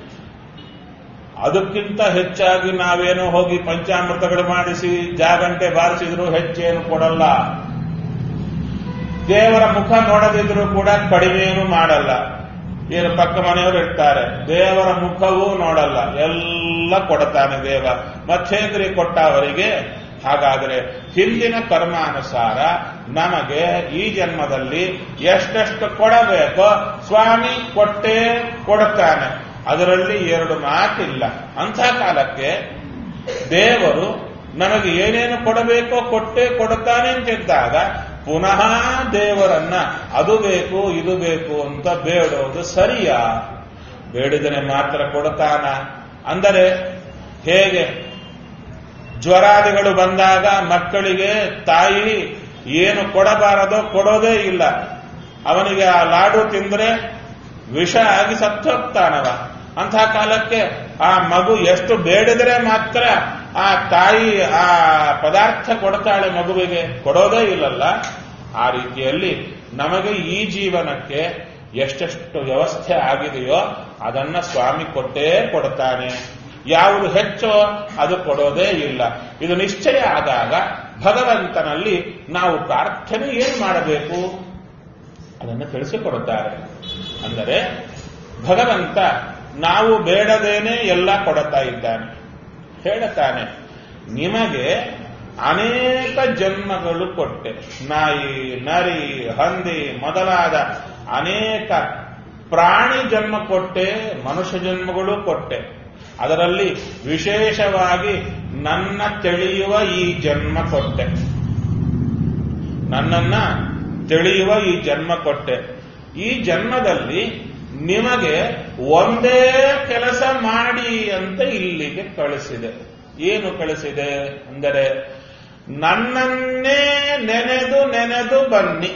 ಅದಕ್ಕಿಂತ ಹೆಚ್ಚಾಗಿ ನಾವೇನೋ ಹೋಗಿ ಪಂಚಾಮೃತಗಳು ಮಾಡಿಸಿ ಜಾಗಂಟೆ ಬಾರಿಸಿದ್ರು ಹೆಚ್ಚೇನು ಕೊಡಲ್ಲ ದೇವರ ಮುಖ ನೋಡದಿದ್ರು ಕೂಡ ಕಡಿಮೆಯನ್ನು ಮಾಡಲ್ಲ ಏನು ಪಕ್ಕ ಮನೆಯವರು ಇರ್ತಾರೆ ದೇವರ ಮುಖವೂ ನೋಡಲ್ಲ ಎಲ್ಲ ಕೊಡ್ತಾನೆ ದೇವ ಮತ್ತೇಂದ್ರಿ ಕೊಟ್ಟ ಅವರಿಗೆ ಹಾಗಾದರೆ ಹಿಂದಿನ ಕರ್ಮಾನುಸಾರ ನಮಗೆ ಈ ಜನ್ಮದಲ್ಲಿ ಎಷ್ಟೆಷ್ಟು ಕೊಡಬೇಕೋ ಸ್ವಾಮಿ ಕೊಟ್ಟೇ ಕೊಡುತ್ತಾನೆ ಅದರಲ್ಲಿ ಎರಡು ಮಾತಿಲ್ಲ ಅಂಥ ಕಾಲಕ್ಕೆ ದೇವರು ನಮಗೆ ಏನೇನು ಕೊಡಬೇಕೋ ಕೊಟ್ಟೇ ಕೊಡುತ್ತಾನೆ ಅಂತಿದ್ದಾಗ ಪುನಃ ದೇವರನ್ನ ಅದು ಬೇಕು ಇದು ಬೇಕು ಅಂತ ಬೇಡೋದು ಸರಿಯಾ ಬೇಡಿದರೆ ಮಾತ್ರ ಕೊಡುತ್ತಾನ ಅಂದರೆ ಹೇಗೆ ಜ್ವರಾದಿಗಳು ಬಂದಾಗ ಮಕ್ಕಳಿಗೆ ತಾಯಿ ಏನು ಕೊಡಬಾರದೋ ಕೊಡೋದೇ ಇಲ್ಲ ಅವನಿಗೆ ಆ ಲಾಡು ತಿಂದ್ರೆ ವಿಷ ಆಗಿ ಸತ್ತೋಗ್ತಾನವ ಅಂಥ ಕಾಲಕ್ಕೆ ಆ ಮಗು ಎಷ್ಟು ಬೇಡಿದರೆ ಮಾತ್ರ ಆ ತಾಯಿ ಆ ಪದಾರ್ಥ ಕೊಡ್ತಾಳೆ ಮಗುವಿಗೆ ಕೊಡೋದೇ ಇಲ್ಲಲ್ಲ ಆ ರೀತಿಯಲ್ಲಿ ನಮಗೆ ಈ ಜೀವನಕ್ಕೆ ಎಷ್ಟೆಷ್ಟು ವ್ಯವಸ್ಥೆ ಆಗಿದೆಯೋ ಅದನ್ನ ಸ್ವಾಮಿ ಕೊಟ್ಟೇ ಕೊಡ್ತಾನೆ ಯಾವುದು ಹೆಚ್ಚೋ ಅದು ಕೊಡೋದೇ ಇಲ್ಲ ಇದು ನಿಶ್ಚಯ ಆದಾಗ ಭಗವಂತನಲ್ಲಿ ನಾವು ಪ್ರಾರ್ಥನೆ ಏನು ಮಾಡಬೇಕು ಅದನ್ನು ತಿಳಿಸಿಕೊಡುತ್ತಾರೆ ಅಂದರೆ ಭಗವಂತ ನಾವು ಬೇಡದೇನೆ ಎಲ್ಲ ಕೊಡುತ್ತಾ ಇದ್ದಾನೆ ಹೇಳುತ್ತಾನೆ ನಿಮಗೆ ಅನೇಕ ಜನ್ಮಗಳು ಕೊಟ್ಟೆ ನಾಯಿ ನರಿ ಹಂದಿ ಮೊದಲಾದ ಅನೇಕ ಪ್ರಾಣಿ ಜನ್ಮ ಕೊಟ್ಟೆ ಮನುಷ್ಯ ಜನ್ಮಗಳು ಕೊಟ್ಟೆ ಅದರಲ್ಲಿ ವಿಶೇಷವಾಗಿ ನನ್ನ ತಿಳಿಯುವ ಈ ಜನ್ಮ ಕೊಟ್ಟೆ ನನ್ನನ್ನ ತಿಳಿಯುವ ಈ ಜನ್ಮ ಕೊಟ್ಟೆ ಈ ಜನ್ಮದಲ್ಲಿ ನಿಮಗೆ ಒಂದೇ ಕೆಲಸ ಮಾಡಿ ಅಂತ ಇಲ್ಲಿಗೆ ಕಳಿಸಿದೆ ಏನು ಕಳಿಸಿದೆ ಅಂದರೆ ನನ್ನನ್ನೇ ನೆನೆದು ನೆನೆದು ಬನ್ನಿ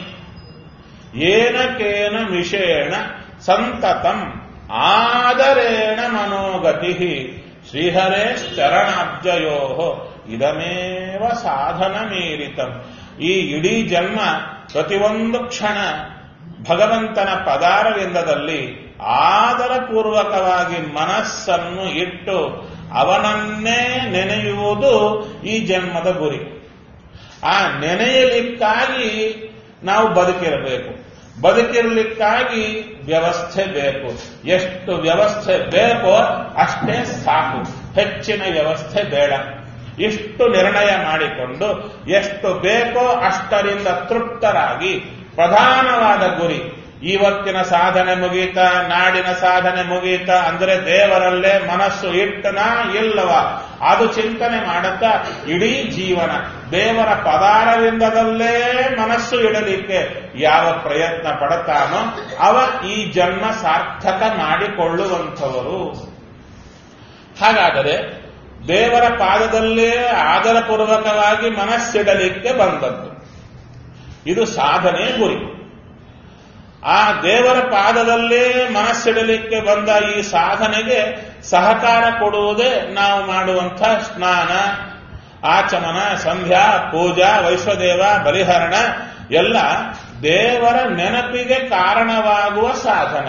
ಏನಕೇನ ವಿಷೇಣ ಸಂತತಂ ಆದರೇಣ ಮನೋಗತಿ ಶ್ರೀಹರೇ ಚರಣಾಬ್ಜಯೋ ಇದಮೇವ ಸಾಧನ ಮೀರಿತಂ ಈ ಇಡೀ ಜನ್ಮ ಪ್ರತಿಯೊಂದು ಕ್ಷಣ ಭಗವಂತನ ಪದಾರವಿಂದದಲ್ಲಿ ಆದರಪೂರ್ವಕವಾಗಿ ಮನಸ್ಸನ್ನು ಇಟ್ಟು ಅವನನ್ನೇ ನೆನೆಯುವುದು ಈ ಜನ್ಮದ ಗುರಿ ಆ ನೆನೆಯಲಿಕ್ಕಾಗಿ ನಾವು ಬದುಕಿರಬೇಕು ಬದುಕಿರಲಿಕ್ಕಾಗಿ ವ್ಯವಸ್ಥೆ ಬೇಕು ಎಷ್ಟು ವ್ಯವಸ್ಥೆ ಬೇಕೋ ಅಷ್ಟೇ ಸಾಕು ಹೆಚ್ಚಿನ ವ್ಯವಸ್ಥೆ ಬೇಡ ಇಷ್ಟು ನಿರ್ಣಯ ಮಾಡಿಕೊಂಡು ಎಷ್ಟು ಬೇಕೋ ಅಷ್ಟರಿಂದ ತೃಪ್ತರಾಗಿ ಪ್ರಧಾನವಾದ ಗುರಿ ಇವತ್ತಿನ ಸಾಧನೆ ಮುಗೀತ ನಾಡಿನ ಸಾಧನೆ ಮುಗೀತ ಅಂದ್ರೆ ದೇವರಲ್ಲೇ ಮನಸ್ಸು ಇಟ್ಟನ ಇಲ್ಲವ ಅದು ಚಿಂತನೆ ಮಾಡುತ್ತಾ ಇಡೀ ಜೀವನ ದೇವರ ಪದಾರವಿಂದದಲ್ಲೇ ಮನಸ್ಸು ಇಡಲಿಕ್ಕೆ ಯಾವ ಪ್ರಯತ್ನ ಪಡುತ್ತಾನೋ ಅವ ಈ ಜನ್ಮ ಸಾರ್ಥಕ ಮಾಡಿಕೊಳ್ಳುವಂಥವರು ಹಾಗಾದರೆ ದೇವರ ಪಾದದಲ್ಲೇ ಆದರಪೂರ್ವಕವಾಗಿ ಮನಸ್ಸಿಡಲಿಕ್ಕೆ ಬಂದದ್ದು ಇದು ಸಾಧನೆ ಗುರಿ ಆ ದೇವರ ಪಾದದಲ್ಲೇ ಮನಸ್ಸಿಡಲಿಕ್ಕೆ ಬಂದ ಈ ಸಾಧನೆಗೆ ಸಹಕಾರ ಕೊಡುವುದೇ ನಾವು ಮಾಡುವಂಥ ಸ್ನಾನ ಆಚಮನ ಸಂಧ್ಯಾ ಪೂಜಾ ವೈಶ್ವದೇವ ಬಲಿಹರಣ ಎಲ್ಲ ದೇವರ ನೆನಪಿಗೆ ಕಾರಣವಾಗುವ ಸಾಧನ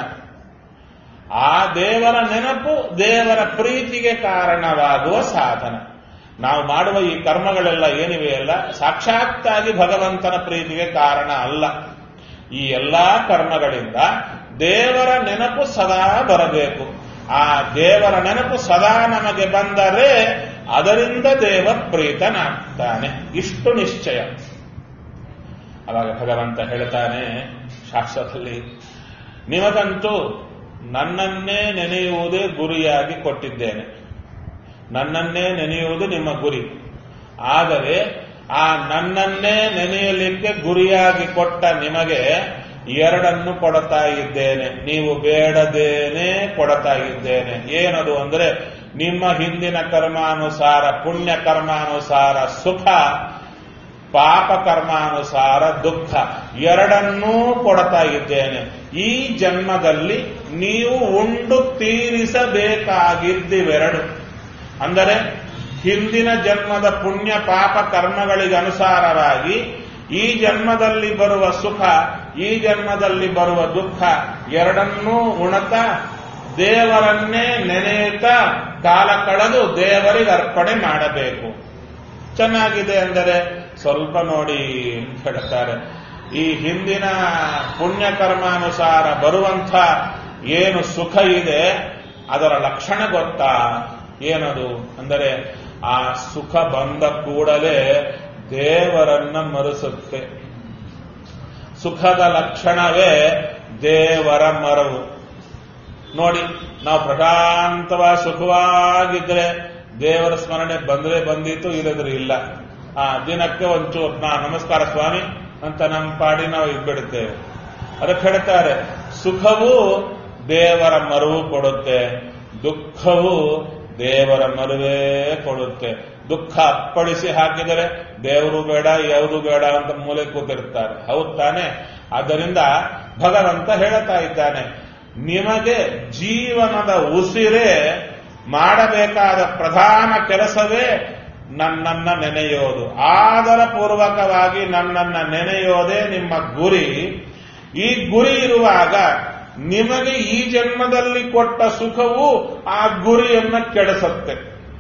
ಆ ದೇವರ ನೆನಪು ದೇವರ ಪ್ರೀತಿಗೆ ಕಾರಣವಾಗುವ ಸಾಧನ ನಾವು ಮಾಡುವ ಈ ಕರ್ಮಗಳೆಲ್ಲ ಏನಿವೆಯಲ್ಲ ಸಾಕ್ಷಾತ್ತಾಗಿ ಭಗವಂತನ ಪ್ರೀತಿಗೆ ಕಾರಣ ಅಲ್ಲ ಈ ಎಲ್ಲಾ ಕರ್ಮಗಳಿಂದ ದೇವರ ನೆನಪು ಸದಾ ಬರಬೇಕು ಆ ದೇವರ ನೆನಪು ಸದಾ ನಮಗೆ ಬಂದರೆ ಅದರಿಂದ ದೇವ ಪ್ರೀತನಾಗ್ತಾನೆ ಇಷ್ಟು ನಿಶ್ಚಯ ಅವಾಗ ಭಗವಂತ ಹೇಳ್ತಾನೆ ಶಾಸ್ತ್ರದಲ್ಲಿ ನಿಮಗಂತೂ ನನ್ನನ್ನೇ ನೆನೆಯುವುದೇ ಗುರಿಯಾಗಿ ಕೊಟ್ಟಿದ್ದೇನೆ ನನ್ನನ್ನೇ ನೆನೆಯುವುದು ನಿಮ್ಮ ಗುರಿ ಆದರೆ ಆ ನನ್ನನ್ನೇ ನೆನೆಯಲಿಕ್ಕೆ ಗುರಿಯಾಗಿ ಕೊಟ್ಟ ನಿಮಗೆ ಎರಡನ್ನು ಕೊಡ್ತಾ ಇದ್ದೇನೆ ನೀವು ಬೇಡದೇನೆ ಕೊಡ್ತಾ ಇದ್ದೇನೆ ಏನದು ಅಂದ್ರೆ ನಿಮ್ಮ ಹಿಂದಿನ ಕರ್ಮಾನುಸಾರ ಪುಣ್ಯ ಕರ್ಮಾನುಸಾರ ಸುಖ ಪಾಪ ಕರ್ಮಾನುಸಾರ ದುಃಖ ಎರಡನ್ನೂ ಕೊಡ್ತಾ ಇದ್ದೇನೆ ಈ ಜನ್ಮದಲ್ಲಿ ನೀವು ಉಂಡು ತೀರಿಸಬೇಕಾಗಿದ್ದಿವೆರಡು ಅಂದರೆ ಹಿಂದಿನ ಜನ್ಮದ ಪುಣ್ಯ ಪಾಪ ಕರ್ಮಗಳಿಗೆ ಅನುಸಾರವಾಗಿ ಈ ಜನ್ಮದಲ್ಲಿ ಬರುವ ಸುಖ ಈ ಜನ್ಮದಲ್ಲಿ ಬರುವ ದುಃಖ ಎರಡನ್ನೂ ಉಣತ ದೇವರನ್ನೇ ನೆನೆಯುತ್ತಾ ಕಾಲ ಕಳೆದು ದೇವರಿಗೆ ಅರ್ಪಣೆ ಮಾಡಬೇಕು ಚೆನ್ನಾಗಿದೆ ಅಂದರೆ ಸ್ವಲ್ಪ ನೋಡಿ ಅಂತ ಹೇಳ್ತಾರೆ ಈ ಹಿಂದಿನ ಪುಣ್ಯ ಕರ್ಮಾನುಸಾರ ಬರುವಂಥ ಏನು ಸುಖ ಇದೆ ಅದರ ಲಕ್ಷಣ ಗೊತ್ತಾ ಏನದು ಅಂದರೆ ಆ ಸುಖ ಬಂದ ಕೂಡಲೇ ದೇವರನ್ನ ಮರೆಸುತ್ತೆ ಸುಖದ ಲಕ್ಷಣವೇ ದೇವರ ಮರವು ನೋಡಿ ನಾವು ಪ್ರಶಾಂತವಾಗಿ ಸುಖವಾಗಿದ್ರೆ ದೇವರ ಸ್ಮರಣೆ ಬಂದ್ರೆ ಬಂದಿತ್ತು ಇಲ್ಲದ್ರೆ ಇಲ್ಲ ಆ ದಿನಕ್ಕೆ ಒಂಚೂರು ನಾ ನಮಸ್ಕಾರ ಸ್ವಾಮಿ ಅಂತ ನಮ್ಮ ಪಾಡಿ ನಾವು ಇದ್ಬಿಡುತ್ತೇವೆ ಅದಕ್ಕೆ ಹೇಳ್ತಾರೆ ಸುಖವು ದೇವರ ಮರುವು ಕೊಡುತ್ತೆ ದುಃಖವು ದೇವರ ಮರುವೇ ಕೊಡುತ್ತೆ ದುಃಖ ಅಪ್ಪಳಿಸಿ ಹಾಕಿದರೆ ದೇವರು ಬೇಡ ಯಾವುದು ಬೇಡ ಅಂತ ಮೂಲೆ ಕೂತಿರ್ತಾರೆ ಹೌದ್ ತಾನೆ ಆದ್ದರಿಂದ ಭಗವಂತ ಹೇಳ್ತಾ ಇದ್ದಾನೆ ನಿಮಗೆ ಜೀವನದ ಉಸಿರೇ ಮಾಡಬೇಕಾದ ಪ್ರಧಾನ ಕೆಲಸವೇ ನನ್ನನ್ನ ನೆನೆಯೋದು ಆದರ ಪೂರ್ವಕವಾಗಿ ನನ್ನನ್ನ ನೆನೆಯೋದೇ ನಿಮ್ಮ ಗುರಿ ಈ ಗುರಿ ಇರುವಾಗ ನಿಮಗೆ ಈ ಜನ್ಮದಲ್ಲಿ ಕೊಟ್ಟ ಸುಖವು ಆ ಗುರಿಯನ್ನ ಕೆಡಿಸುತ್ತೆ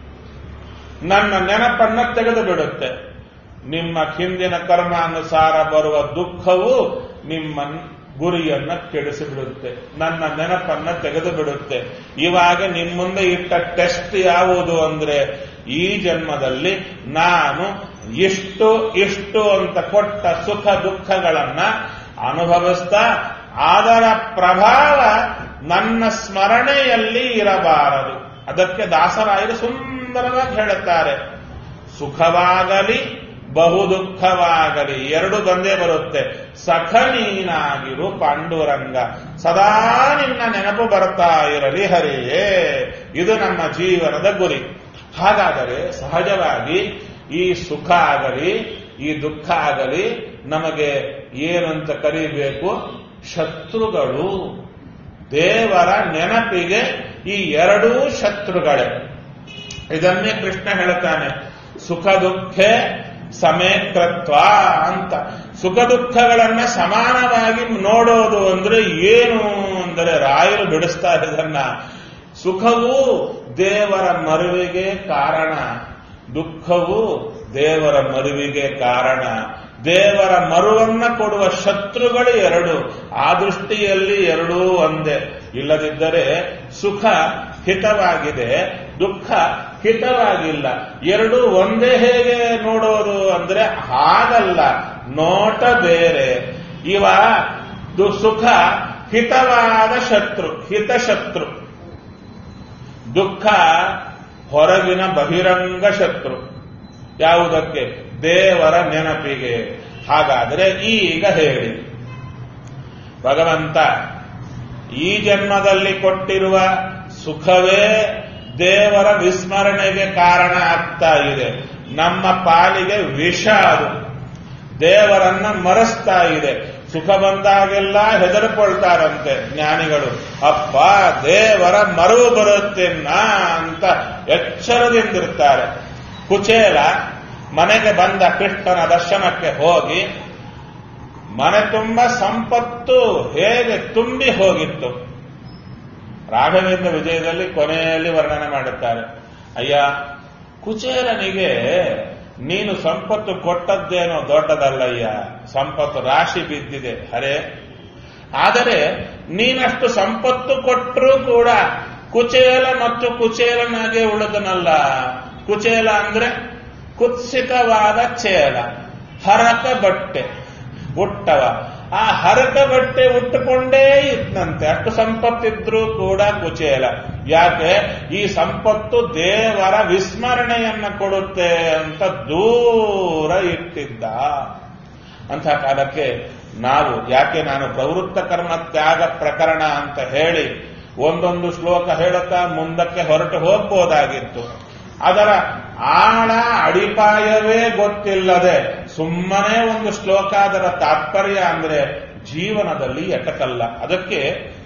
ನನ್ನ ನೆನಪನ್ನ ತೆಗೆದು ಬಿಡುತ್ತೆ ನಿಮ್ಮ ಹಿಂದಿನ ಕರ್ಮಾನುಸಾರ ಬರುವ ದುಃಖವು ನಿಮ್ಮ ಗುರಿಯನ್ನ ಕೆಡಿಸಿ ಬಿಡುತ್ತೆ ನನ್ನ ನೆನಪನ್ನ ತೆಗೆದು ಬಿಡುತ್ತೆ ಇವಾಗ ನಿಮ್ಮ ಮುಂದೆ ಇಟ್ಟ ಟೆಸ್ಟ್ ಯಾವುದು ಅಂದ್ರೆ ಈ ಜನ್ಮದಲ್ಲಿ ನಾನು ಇಷ್ಟು ಇಷ್ಟು ಅಂತ ಕೊಟ್ಟ ಸುಖ ದುಃಖಗಳನ್ನ ಅನುಭವಿಸ್ತಾ ಅದರ ಪ್ರಭಾವ ನನ್ನ ಸ್ಮರಣೆಯಲ್ಲಿ ಇರಬಾರದು ಅದಕ್ಕೆ ದಾಸರಾಯರು ಸುಂದರವಾಗಿ ಹೇಳುತ್ತಾರೆ ಸುಖವಾಗಲಿ ಬಹು ದುಃಖವಾಗಲಿ ಎರಡು ಬಂದೇ ಬರುತ್ತೆ ಸಖ ನೀನಾಗಿರು ಪಾಂಡುರಂಗ ಸದಾ ನಿನ್ನ ನೆನಪು ಬರ್ತಾ ಇರಲಿ ಹರಿಯೇ ಇದು ನಮ್ಮ ಜೀವನದ ಗುರಿ ಹಾಗಾದರೆ ಸಹಜವಾಗಿ ಈ ಸುಖ ಆಗಲಿ ಈ ದುಃಖ ಆಗಲಿ ನಮಗೆ ಏನಂತ ಕರೀಬೇಕು ಶತ್ರುಗಳು ದೇವರ ನೆನಪಿಗೆ ಈ ಎರಡೂ ಶತ್ರುಗಳೇ ಇದನ್ನೇ ಕೃಷ್ಣ ಹೇಳುತ್ತಾನೆ ಸುಖ ದುಃಖೆ ಸಮೇಕೃತ್ವ ಅಂತ ಸುಖ ದುಃಖಗಳನ್ನ ಸಮಾನವಾಗಿ ನೋಡೋದು ಅಂದ್ರೆ ಏನು ಅಂದರೆ ರಾಯರು ಬಿಡಿಸ್ತಾರೆ ಇದನ್ನ ಸುಖವು ದೇವರ ಮರುವಿಗೆ ಕಾರಣ ದುಃಖವು ದೇವರ ಮರುವಿಗೆ ಕಾರಣ ದೇವರ ಮರುವನ್ನ ಕೊಡುವ ಶತ್ರುಗಳು ಎರಡು ಆ ದೃಷ್ಟಿಯಲ್ಲಿ ಎರಡೂ ಒಂದೇ ಇಲ್ಲದಿದ್ದರೆ ಸುಖ ಹಿತವಾಗಿದೆ ದುಃಖ ಹಿತವಾಗಿಲ್ಲ ಎರಡು ಒಂದೇ ಹೇಗೆ ನೋಡೋದು ಅಂದ್ರೆ ಹಾಗಲ್ಲ ನೋಟ ಬೇರೆ ಇವ ದು- ಸುಖ ಹಿತವಾದ ಶತ್ರು ಹಿತಶತ್ರು ದುಃಖ ಹೊರಗಿನ ಬಹಿರಂಗ ಶತ್ರು ಯಾವುದಕ್ಕೆ ದೇವರ ನೆನಪಿಗೆ ಹಾಗಾದರೆ ಈಗ ಹೇಳಿ ಭಗವಂತ ಈ ಜನ್ಮದಲ್ಲಿ ಕೊಟ್ಟಿರುವ ಸುಖವೇ ದೇವರ ವಿಸ್ಮರಣೆಗೆ ಕಾರಣ ಆಗ್ತಾ ಇದೆ ನಮ್ಮ ಪಾಲಿಗೆ ವಿಷ ಅದು ದೇವರನ್ನ ಮರೆಸ್ತಾ ಇದೆ ಸುಖ ಬಂದಾಗೆಲ್ಲ ಹೆದರ್ಕೊಳ್ತಾರಂತೆ ಜ್ಞಾನಿಗಳು ಅಪ್ಪ ದೇವರ ಮರವು ಬರುತ್ತೆನ್ನ ಅಂತ ಎಚ್ಚರದಿಂದಿರ್ತಾರೆ ಕುಚೇಲ ಮನೆಗೆ ಬಂದ ಕೃಷ್ಣನ ದರ್ಶನಕ್ಕೆ ಹೋಗಿ ಮನೆ ತುಂಬ ಸಂಪತ್ತು ಹೇಗೆ ತುಂಬಿ ಹೋಗಿತ್ತು ರಾಘವೇಂದ್ರ ವಿಜಯದಲ್ಲಿ ಕೊನೆಯಲ್ಲಿ ವರ್ಣನೆ ಮಾಡುತ್ತಾರೆ ಅಯ್ಯ ಕುಚೇಲನಿಗೆ ನೀನು ಸಂಪತ್ತು ಕೊಟ್ಟದ್ದೇನೋ ದೊಡ್ಡದಲ್ಲಯ್ಯ ಸಂಪತ್ತು ರಾಶಿ ಬಿದ್ದಿದೆ ಹರೇ ಆದರೆ ನೀನಷ್ಟು ಸಂಪತ್ತು ಕೊಟ್ಟರೂ ಕೂಡ ಕುಚೇಲ ಮತ್ತು ಕುಚೇಲನಾಗೆ ಉಳಿದನಲ್ಲ ಕುಚೇಲ ಅಂದ್ರೆ ಕುತ್ಸಿತವಾದ ಚೇಲ ಹರಕ ಬಟ್ಟೆ ಉಟ್ಟವ ಆ ಹರಕ ಬಟ್ಟೆ ಉಟ್ಟುಕೊಂಡೇ ಇದ್ನಂತೆ ಅಷ್ಟು ಸಂಪತ್ತಿದ್ರೂ ಕೂಡ ಕುಚೇಲ ಯಾಕೆ ಈ ಸಂಪತ್ತು ದೇವರ ವಿಸ್ಮರಣೆಯನ್ನ ಕೊಡುತ್ತೆ ಅಂತ ದೂರ ಇಟ್ಟಿದ್ದ ಅಂಥ ಕಾಲಕ್ಕೆ ನಾವು ಯಾಕೆ ನಾನು ಪ್ರವೃತ್ತ ಕರ್ಮ ತ್ಯಾಗ ಪ್ರಕರಣ ಅಂತ ಹೇಳಿ ಒಂದೊಂದು ಶ್ಲೋಕ ಹೇಳುತ್ತಾ ಮುಂದಕ್ಕೆ ಹೊರಟು ಹೋಗ್ಬೋದಾಗಿತ್ತು ಅದರ ಆಳ ಅಡಿಪಾಯವೇ ಗೊತ್ತಿಲ್ಲದೆ ಸುಮ್ಮನೆ ಒಂದು ಶ್ಲೋಕ ಅದರ ತಾತ್ಪರ್ಯ ಅಂದ್ರೆ ಜೀವನದಲ್ಲಿ ಎಟಕಲ್ಲ ಅದಕ್ಕೆ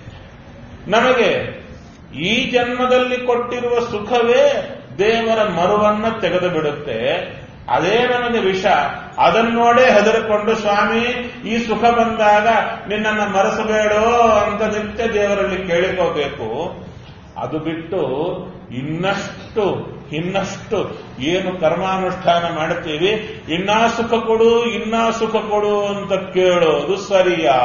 ನಮಗೆ ಈ ಜನ್ಮದಲ್ಲಿ ಕೊಟ್ಟಿರುವ ಸುಖವೇ ದೇವರ ಮರುವನ್ನ ತೆಗೆದು ಬಿಡುತ್ತೆ ಅದೇ ನಮಗೆ ವಿಷ ಅದನ್ನೋಡೇ ಹೆದರಿಕೊಂಡು ಸ್ವಾಮಿ ಈ ಸುಖ ಬಂದಾಗ ನಿನ್ನನ್ನು ಮರೆಸಬೇಡೋ ಅಂತ ನಿತ್ಯ ದೇವರಲ್ಲಿ ಕೇಳಿಕೋಬೇಕು ಅದು ಬಿಟ್ಟು ಇನ್ನಷ್ಟು ಇನ್ನಷ್ಟು ಏನು ಕರ್ಮಾನುಷ್ಠಾನ ಮಾಡುತ್ತೀವಿ ಇನ್ನಾ ಸುಖ ಕೊಡು ಇನ್ನಾ ಸುಖ ಕೊಡು ಅಂತ ಕೇಳೋದು ಸರಿಯಾ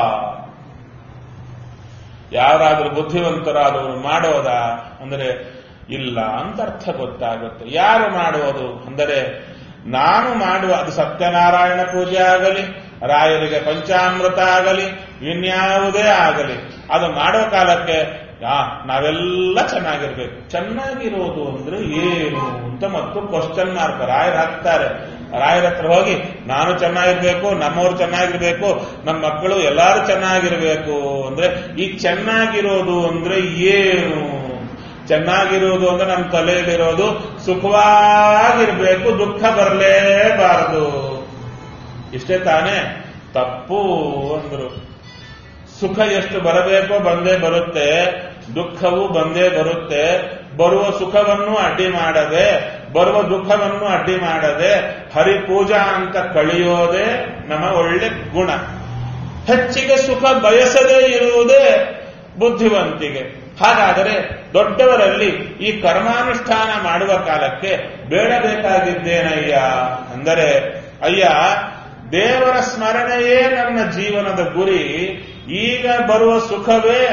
ಯಾರಾದರೂ ಬುದ್ಧಿವಂತರಾದವರು ಮಾಡೋದಾ ಅಂದರೆ ಇಲ್ಲ ಅಂತ ಅರ್ಥ ಗೊತ್ತಾಗುತ್ತೆ ಯಾರು ಮಾಡುವುದು ಅಂದರೆ ನಾನು ಮಾಡುವ ಅದು ಸತ್ಯನಾರಾಯಣ ಪೂಜೆ ಆಗಲಿ ರಾಯರಿಗೆ ಪಂಚಾಮೃತ ಆಗಲಿ ಇನ್ಯಾವುದೇ ಆಗಲಿ ಅದು ಮಾಡೋ ಕಾಲಕ್ಕೆ ಆ ನಾವೆಲ್ಲ ಚೆನ್ನಾಗಿರ್ಬೇಕು ಚೆನ್ನಾಗಿರೋದು ಅಂದ್ರೆ ಏನು ಅಂತ ಮತ್ತು ಕ್ವಶನ್ ಮಾರ್ಕ್ ರಾಯರು ಹಾಕ್ತಾರೆ ರಾಯರ ಹತ್ರ ಹೋಗಿ ನಾನು ಚೆನ್ನಾಗಿರ್ಬೇಕು ನಮ್ಮವ್ರು ಚೆನ್ನಾಗಿರ್ಬೇಕು ನಮ್ಮ ಮಕ್ಕಳು ಎಲ್ಲರೂ ಚೆನ್ನಾಗಿರ್ಬೇಕು ಅಂದ್ರೆ ಈ ಚೆನ್ನಾಗಿರೋದು ಅಂದ್ರೆ ಏನು ಚೆನ್ನಾಗಿರೋದು ಅಂದ್ರೆ ನಮ್ಮ ತಲೆಯಲ್ಲಿರೋದು ಸುಖವಾಗಿರ್ಬೇಕು ದುಃಖ ಬರಲೇಬಾರದು ಇಷ್ಟೇ ತಾನೇ ತಪ್ಪು ಅಂದ್ರು ಸುಖ ಎಷ್ಟು ಬರಬೇಕೋ ಬಂದೇ ಬರುತ್ತೆ ದುಃಖವು ಬಂದೇ ಬರುತ್ತೆ ಬರುವ ಸುಖವನ್ನು ಅಡ್ಡಿ ಮಾಡದೆ ಬರುವ ದುಃಖವನ್ನು ಅಡ್ಡಿ ಮಾಡದೆ ಹರಿಪೂಜಾ ಅಂತ ಕಳೆಯೋದೇ ನಮ್ಮ ಒಳ್ಳೆ ಗುಣ ಹೆಚ್ಚಿಗೆ ಸುಖ ಬಯಸದೇ ಇರುವುದೇ ಬುದ್ಧಿವಂತಿಗೆ ಹಾಗಾದರೆ ದೊಡ್ಡವರಲ್ಲಿ ಈ ಕರ್ಮಾನುಷ್ಠಾನ ಮಾಡುವ ಕಾಲಕ್ಕೆ ಬೇಡಬೇಕಾಗಿದ್ದೇನಯ್ಯ ಅಂದರೆ ಅಯ್ಯ ದೇವರ ಸ್ಮರಣೆಯೇ ನನ್ನ ಜೀವನದ ಗುರಿ ಈಗ ಬರುವ ಸುಖವೇ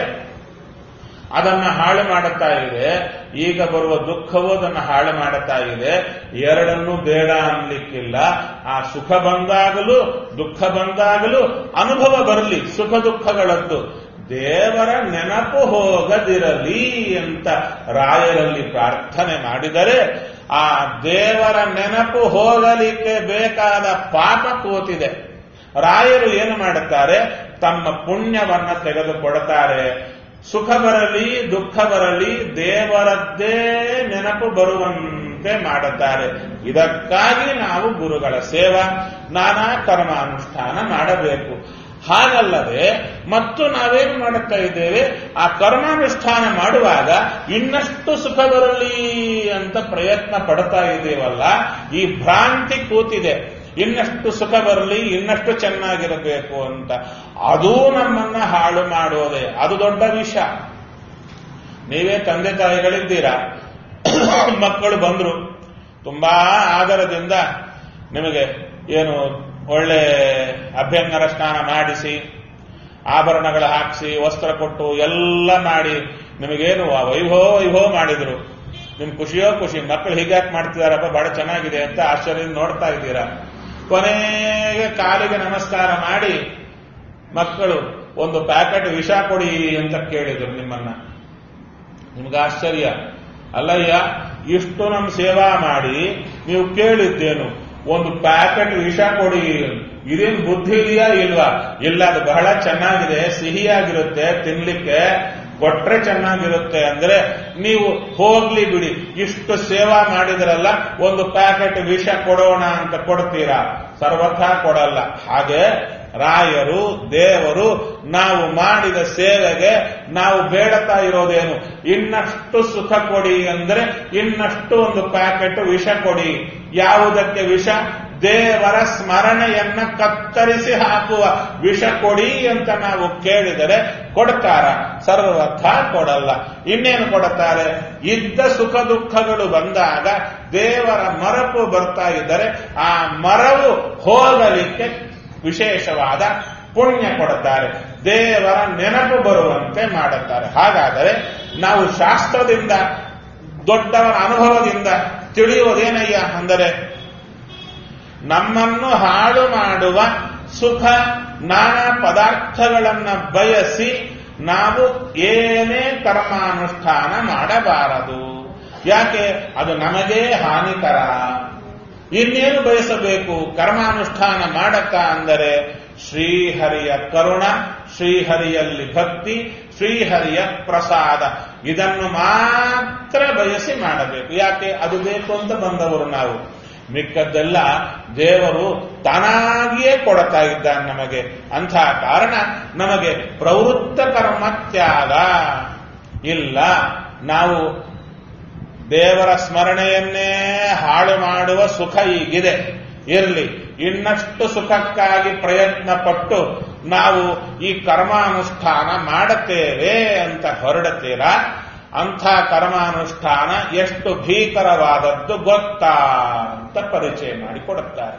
ಅದನ್ನ ಹಾಳು ಮಾಡುತ್ತಾ ಇದೆ ಈಗ ಬರುವ ದುಃಖವೂ ಅದನ್ನು ಹಾಳು ಮಾಡುತ್ತಾ ಇದೆ ಎರಡನ್ನೂ ಬೇಡ ಅನ್ಲಿಕ್ಕಿಲ್ಲ ಆ ಸುಖ ಬಂದಾಗಲೂ ದುಃಖ ಬಂದಾಗಲೂ ಅನುಭವ ಬರಲಿ ಸುಖ ದುಃಖಗಳದ್ದು ದೇವರ ನೆನಪು ಹೋಗದಿರಲಿ ಅಂತ ರಾಯರಲ್ಲಿ ಪ್ರಾರ್ಥನೆ ಮಾಡಿದರೆ ಆ ದೇವರ ನೆನಪು ಹೋಗಲಿಕ್ಕೆ ಬೇಕಾದ ಪಾಪ ಕೂತಿದೆ ರಾಯರು ಏನು ಮಾಡುತ್ತಾರೆ ತಮ್ಮ ಪುಣ್ಯವನ್ನ ತೆಗೆದುಕೊಡ್ತಾರೆ ಸುಖ ಬರಲಿ ದುಃಖ ಬರಲಿ ದೇವರದ್ದೇ ನೆನಪು ಬರುವಂತೆ ಮಾಡುತ್ತಾರೆ ಇದಕ್ಕಾಗಿ ನಾವು ಗುರುಗಳ ಸೇವಾ ನಾನಾ ಕರ್ಮಾನುಷ್ಠಾನ ಮಾಡಬೇಕು ಹಾಗಲ್ಲದೆ ಮತ್ತು ನಾವೇನು ಮಾಡುತ್ತಾ ಇದ್ದೇವೆ ಆ ಕರ್ಮಾನುಷ್ಠಾನ ಮಾಡುವಾಗ ಇನ್ನಷ್ಟು ಸುಖ ಬರಲಿ ಅಂತ ಪ್ರಯತ್ನ ಪಡ್ತಾ ಇದ್ದೇವಲ್ಲ ಈ ಭ್ರಾಂತಿ ಕೂತಿದೆ ಇನ್ನಷ್ಟು ಸುಖ ಬರಲಿ ಇನ್ನಷ್ಟು ಚೆನ್ನಾಗಿರಬೇಕು ಅಂತ ಅದೂ ನಮ್ಮನ್ನ ಹಾಳು ಮಾಡೋದೆ ಅದು ದೊಡ್ಡ ವಿಷ ನೀವೇ ತಂದೆ ತಾಯಿಗಳಿದ್ದೀರಾ ಮಕ್ಕಳು ಬಂದ್ರು ತುಂಬಾ ಆದರದಿಂದ ನಿಮಗೆ ಏನು ಒಳ್ಳೆ ಅಭ್ಯಂಗರ ಸ್ನಾನ ಮಾಡಿಸಿ ಆಭರಣಗಳು ಹಾಕಿಸಿ ವಸ್ತ್ರ ಕೊಟ್ಟು ಎಲ್ಲ ಮಾಡಿ ನಿಮಗೇನು ಆ ವೈಭವ ವೈಭವ ಮಾಡಿದ್ರು ನಿಮ್ ಖುಷಿಯೋ ಖುಷಿ ಮಕ್ಕಳು ಹೀಗ್ಯಾಕೆ ಮಾಡ್ತಿದಾರಪ್ಪ ಬಹಳ ಚೆನ್ನಾಗಿದೆ ಅಂತ ಆಶ್ಚರ್ಯದಿಂದ ನೋಡ್ತಾ ಇದ್ದೀರಾ ಕೊನೆಗೆ ಕಾಲಿಗೆ ನಮಸ್ಕಾರ ಮಾಡಿ ಮಕ್ಕಳು ಒಂದು ಪ್ಯಾಕೆಟ್ ವಿಷ ಕೊಡಿ ಅಂತ ಕೇಳಿದ್ರು ನಿಮ್ಮನ್ನ ನಿಮ್ಗೆ ಆಶ್ಚರ್ಯ ಅಲ್ಲಯ್ಯ ಇಷ್ಟು ನಮ್ಮ ಸೇವಾ ಮಾಡಿ ನೀವು ಕೇಳಿದ್ದೇನು ಒಂದು ಪ್ಯಾಕೆಟ್ ವಿಷ ಕೊಡಿ ಇದೇನ್ ಬುದ್ಧಿ ಇದೆಯಾ ಇಲ್ವಾ ಇಲ್ಲ ಅದು ಬಹಳ ಚೆನ್ನಾಗಿದೆ ಸಿಹಿಯಾಗಿರುತ್ತೆ ತಿನ್ಲಿಕ್ಕೆ ಕೊಟ್ರೆ ಚೆನ್ನಾಗಿರುತ್ತೆ ಅಂದ್ರೆ ನೀವು ಹೋಗ್ಲಿ ಬಿಡಿ ಇಷ್ಟು ಸೇವಾ ಮಾಡಿದ್ರಲ್ಲ ಒಂದು ಪ್ಯಾಕೆಟ್ ವಿಷ ಕೊಡೋಣ ಅಂತ ಕೊಡ್ತೀರಾ ಸರ್ವಥಾ ಕೊಡಲ್ಲ ಹಾಗೆ ರಾಯರು ದೇವರು ನಾವು ಮಾಡಿದ ಸೇವೆಗೆ ನಾವು ಬೇಡತಾ ಇರೋದೇನು ಇನ್ನಷ್ಟು ಸುಖ ಕೊಡಿ ಅಂದ್ರೆ ಇನ್ನಷ್ಟು ಒಂದು ಪ್ಯಾಕೆಟ್ ವಿಷ ಕೊಡಿ ಯಾವುದಕ್ಕೆ ವಿಷ ದೇವರ ಸ್ಮರಣೆಯನ್ನ ಕತ್ತರಿಸಿ ಹಾಕುವ ವಿಷ ಕೊಡಿ ಅಂತ ನಾವು ಕೇಳಿದರೆ ಕೊಡ್ತಾರ ಸರ್ವಥ ಕೊಡಲ್ಲ ಇನ್ನೇನು ಕೊಡುತ್ತಾರೆ ಇದ್ದ ಸುಖ ದುಃಖಗಳು ಬಂದಾಗ ದೇವರ ಮರಪು ಬರ್ತಾ ಇದ್ದರೆ ಆ ಮರವು ಹೋಗಲಿಕ್ಕೆ ವಿಶೇಷವಾದ ಪುಣ್ಯ ಕೊಡುತ್ತಾರೆ ದೇವರ ನೆನಪು ಬರುವಂತೆ ಮಾಡುತ್ತಾರೆ ಹಾಗಾದರೆ ನಾವು ಶಾಸ್ತ್ರದಿಂದ ದೊಡ್ಡವರ ಅನುಭವದಿಂದ ತಿಳಿಯುವುದೇನಯ್ಯ ಅಂದರೆ ನಮ್ಮನ್ನು ಹಾಳು ಮಾಡುವ ಸುಖ ನಾನಾ ಪದಾರ್ಥಗಳನ್ನ ಬಯಸಿ ನಾವು ಏನೇ ಕರ್ಮಾನುಷ್ಠಾನ ಮಾಡಬಾರದು ಯಾಕೆ ಅದು ನಮಗೇ ಹಾನಿಕರ ಇನ್ನೇನು ಬಯಸಬೇಕು ಕರ್ಮಾನುಷ್ಠಾನ ಮಾಡಕ ಅಂದರೆ ಶ್ರೀಹರಿಯ ಕರುಣ ಶ್ರೀಹರಿಯಲ್ಲಿ ಭಕ್ತಿ ಶ್ರೀಹರಿಯ ಪ್ರಸಾದ ಇದನ್ನು ಮಾತ್ರ ಬಯಸಿ ಮಾಡಬೇಕು ಯಾಕೆ ಅದು ಬೇಕು ಅಂತ ಬಂದವರು ನಾವು ಮಿಕ್ಕದ್ದೆಲ್ಲ ದೇವರು ತಾನಾಗಿಯೇ ಕೊಡ್ತಾ ಇದ್ದಾನೆ ನಮಗೆ ಅಂಥ ಕಾರಣ ನಮಗೆ ಪ್ರವೃತ್ತ ಕರ್ಮ ತ್ಯಾಗ ಇಲ್ಲ ನಾವು ದೇವರ ಸ್ಮರಣೆಯನ್ನೇ ಹಾಳು ಮಾಡುವ ಸುಖ ಈಗಿದೆ ಇರಲಿ ಇನ್ನಷ್ಟು ಸುಖಕ್ಕಾಗಿ ಪ್ರಯತ್ನ ಪಟ್ಟು ನಾವು ಈ ಕರ್ಮಾನುಷ್ಠಾನ ಮಾಡುತ್ತೇವೆ ಅಂತ ಹೊರಡುತ್ತೀರಾ ಅಂಥ ಕರ್ಮಾನುಷ್ಠಾನ ಎಷ್ಟು ಭೀಕರವಾದದ್ದು ಗೊತ್ತಾ ಅಂತ ಪರಿಚಯ ಮಾಡಿಕೊಡುತ್ತಾರೆ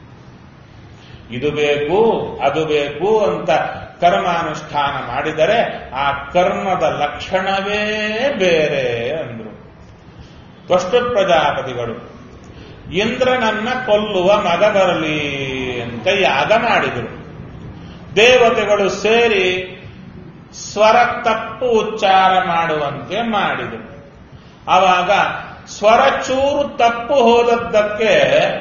ಇದು ಬೇಕು ಅದು ಬೇಕು ಅಂತ ಕರ್ಮಾನುಷ್ಠಾನ ಮಾಡಿದರೆ ಆ ಕರ್ಮದ ಲಕ್ಷಣವೇ ಬೇರೆ ಅಂದ್ರು ತ್ವಷ್ಟು ಪ್ರಜಾಪತಿಗಳು ಇಂದ್ರನನ್ನ ಕೊಲ್ಲುವ ಮಗ ಬರಲಿ ಅಂತ ಯಾಗ ಮಾಡಿದರು ದೇವತೆಗಳು ಸೇರಿ ಸ್ವರ ತಪ್ಪು ಉಚ್ಚಾರ ಮಾಡುವಂತೆ ಮಾಡಿದರು ಆವಾಗ ಸ್ವರ ಚೂರು ತಪ್ಪು ಹೋದದ್ದಕ್ಕೆ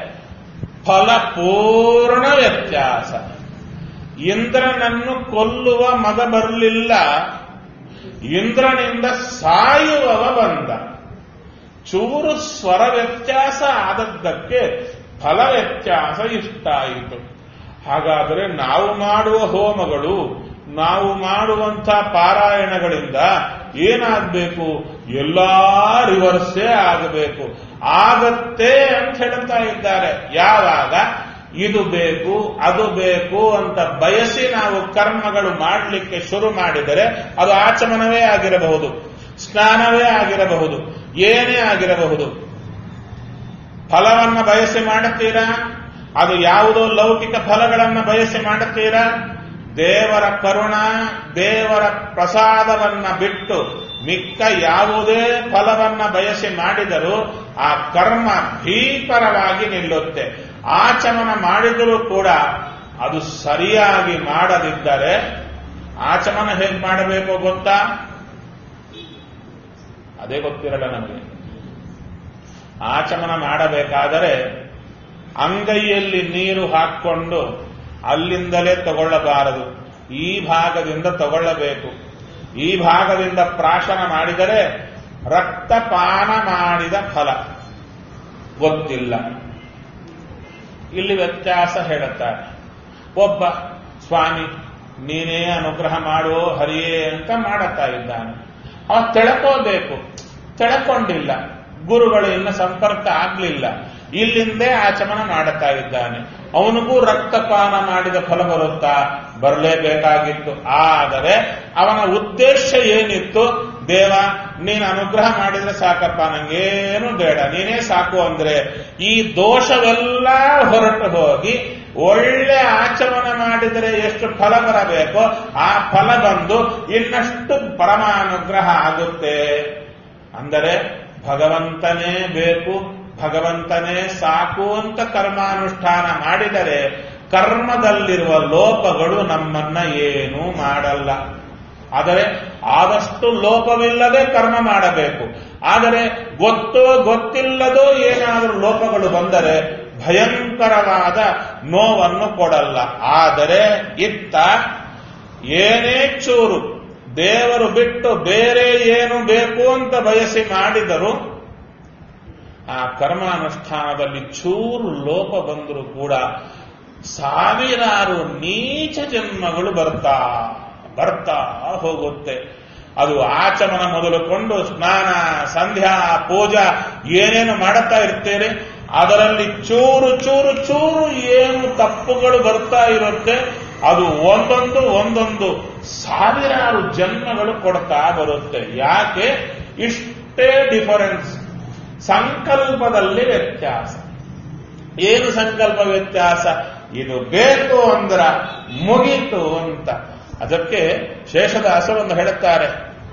ಫಲ ಪೂರ್ಣ ವ್ಯತ್ಯಾಸ ಇಂದ್ರನನ್ನು ಕೊಲ್ಲುವ ಮಗ ಬರಲಿಲ್ಲ ಇಂದ್ರನಿಂದ ಸಾಯುವವ ಬಂದ ಚೂರು ಸ್ವರ ವ್ಯತ್ಯಾಸ ಆದದ್ದಕ್ಕೆ ಫಲ ವ್ಯತ್ಯಾಸ ಇಷ್ಟಾಯಿತು ಹಾಗಾದರೆ ನಾವು ಮಾಡುವ ಹೋಮಗಳು ನಾವು ಮಾಡುವಂಥ ಪಾರಾಯಣಗಳಿಂದ ಏನಾಗಬೇಕು ಎಲ್ಲಾ ರಿವರ್ಸೇ ಆಗಬೇಕು ಆಗತ್ತೆ ಅಂತ ಹೇಳ್ತಾ ಇದ್ದಾರೆ ಯಾವಾಗ ಇದು ಬೇಕು ಅದು ಬೇಕು ಅಂತ ಬಯಸಿ ನಾವು ಕರ್ಮಗಳು ಮಾಡಲಿಕ್ಕೆ ಶುರು ಮಾಡಿದರೆ ಅದು ಆಚಮನವೇ ಆಗಿರಬಹುದು ಸ್ನಾನವೇ ಆಗಿರಬಹುದು ಏನೇ ಆಗಿರಬಹುದು ಫಲವನ್ನ ಬಯಸಿ ಮಾಡುತ್ತೀರಾ ಅದು ಯಾವುದೋ ಲೌಕಿಕ ಫಲಗಳನ್ನ ಬಯಸಿ ಮಾಡುತ್ತೀರಾ ದೇವರ ಕರುಣ ದೇವರ ಪ್ರಸಾದವನ್ನ ಬಿಟ್ಟು ಮಿಕ್ಕ ಯಾವುದೇ ಫಲವನ್ನ ಬಯಸಿ ಮಾಡಿದರೂ ಆ ಕರ್ಮ ಭೀಕರವಾಗಿ ನಿಲ್ಲುತ್ತೆ ಆಚಮನ ಮಾಡಿದರೂ ಕೂಡ ಅದು ಸರಿಯಾಗಿ ಮಾಡದಿದ್ದರೆ ಆಚಮನ ಹೇಗೆ ಮಾಡಬೇಕು ಗೊತ್ತಾ ಅದೇ ಗೊತ್ತಿರಲ್ಲ ನಮಗೆ ಆಚಮನ ಮಾಡಬೇಕಾದರೆ ಅಂಗೈಯಲ್ಲಿ ನೀರು ಹಾಕ್ಕೊಂಡು ಅಲ್ಲಿಂದಲೇ ತಗೊಳ್ಳಬಾರದು ಈ ಭಾಗದಿಂದ ತಗೊಳ್ಳಬೇಕು ಈ ಭಾಗದಿಂದ ಪ್ರಾಶನ ಮಾಡಿದರೆ ರಕ್ತಪಾನ ಮಾಡಿದ ಫಲ ಗೊತ್ತಿಲ್ಲ ಇಲ್ಲಿ ವ್ಯತ್ಯಾಸ ಹೇಳುತ್ತಾರೆ ಒಬ್ಬ ಸ್ವಾಮಿ ನೀನೇ ಅನುಗ್ರಹ ಮಾಡೋ ಹರಿಯೇ ಅಂತ ಮಾಡುತ್ತಾ ಇದ್ದಾನೆ ಅವ ತಿಳ್ಕೋಬೇಕು ತಿಳ್ಕೊಂಡಿಲ್ಲ ಗುರುಗಳು ಇನ್ನು ಸಂಪರ್ಕ ಆಗ್ಲಿಲ್ಲ ಇಲ್ಲಿಂದೇ ಆಚಮನ ಮಾಡುತ್ತಾ ಇದ್ದಾನೆ ಅವನಿಗೂ ರಕ್ತಪಾನ ಮಾಡಿದ ಫಲ ಬರುತ್ತಾ ಬರಲೇಬೇಕಾಗಿತ್ತು ಆದರೆ ಅವನ ಉದ್ದೇಶ ಏನಿತ್ತು ದೇವ ನೀನು ಅನುಗ್ರಹ ಮಾಡಿದ್ರೆ ಸಾಕಪ್ಪ ನಂಗೇನು ಬೇಡ ನೀನೇ ಸಾಕು ಅಂದ್ರೆ ಈ ದೋಷವೆಲ್ಲ ಹೊರಟು ಹೋಗಿ ಒಳ್ಳೆ ಆಚಮನ ಮಾಡಿದರೆ ಎಷ್ಟು ಫಲ ಬರಬೇಕೋ ಆ ಫಲ ಬಂದು ಇನ್ನಷ್ಟು ಪರಮಾನುಗ್ರಹ ಆಗುತ್ತೆ ಅಂದರೆ ಭಗವಂತನೇ ಬೇಕು ಭಗವಂತನೇ ಸಾಕು ಅಂತ ಕರ್ಮಾನುಷ್ಠಾನ ಮಾಡಿದರೆ ಕರ್ಮದಲ್ಲಿರುವ ಲೋಪಗಳು ನಮ್ಮನ್ನ ಏನೂ ಮಾಡಲ್ಲ ಆದರೆ ಆದಷ್ಟು ಲೋಪವಿಲ್ಲದೆ ಕರ್ಮ ಮಾಡಬೇಕು ಆದರೆ ಗೊತ್ತೋ ಗೊತ್ತಿಲ್ಲದೋ ಏನಾದರೂ ಲೋಪಗಳು ಬಂದರೆ ಭಯಂಕರವಾದ ನೋವನ್ನು ಕೊಡಲ್ಲ ಆದರೆ ಇತ್ತ ಏನೇ ಚೂರು ದೇವರು ಬಿಟ್ಟು ಬೇರೆ ಏನು ಬೇಕು ಅಂತ ಬಯಸಿ ಮಾಡಿದರೂ ಆ ಕರ್ಮಾನುಷ್ಠಾನದಲ್ಲಿ ಚೂರು ಲೋಪ ಬಂದರೂ ಕೂಡ ಸಾವಿರಾರು ನೀಚ ಜನ್ಮಗಳು ಬರ್ತಾ ಬರ್ತಾ ಹೋಗುತ್ತೆ ಅದು ಆಚಮನ ಮೊದಲುಕೊಂಡು ಸ್ನಾನ ಸಂಧ್ಯಾ ಪೂಜಾ ಏನೇನು ಮಾಡುತ್ತಾ ಇರ್ತೇವೆ ಅದರಲ್ಲಿ ಚೂರು ಚೂರು ಚೂರು ಏನು ತಪ್ಪುಗಳು ಬರ್ತಾ ಇರುತ್ತೆ ಅದು ಒಂದೊಂದು ಒಂದೊಂದು ಸಾವಿರಾರು ಜನ್ಮಗಳು ಕೊಡ್ತಾ ಬರುತ್ತೆ ಯಾಕೆ ಇಷ್ಟೇ ಡಿಫರೆನ್ಸ್ ಸಂಕಲ್ಪದಲ್ಲಿ ವ್ಯತ್ಯಾಸ ಏನು ಸಂಕಲ್ಪ ವ್ಯತ್ಯಾಸ ಇದು ಬೇಕು ಅಂದ್ರ ಮುಗೀತು ಅಂತ ಅದಕ್ಕೆ ಶೇಷದಾಸರೊಂದು ಹೇಳುತ್ತಾರೆ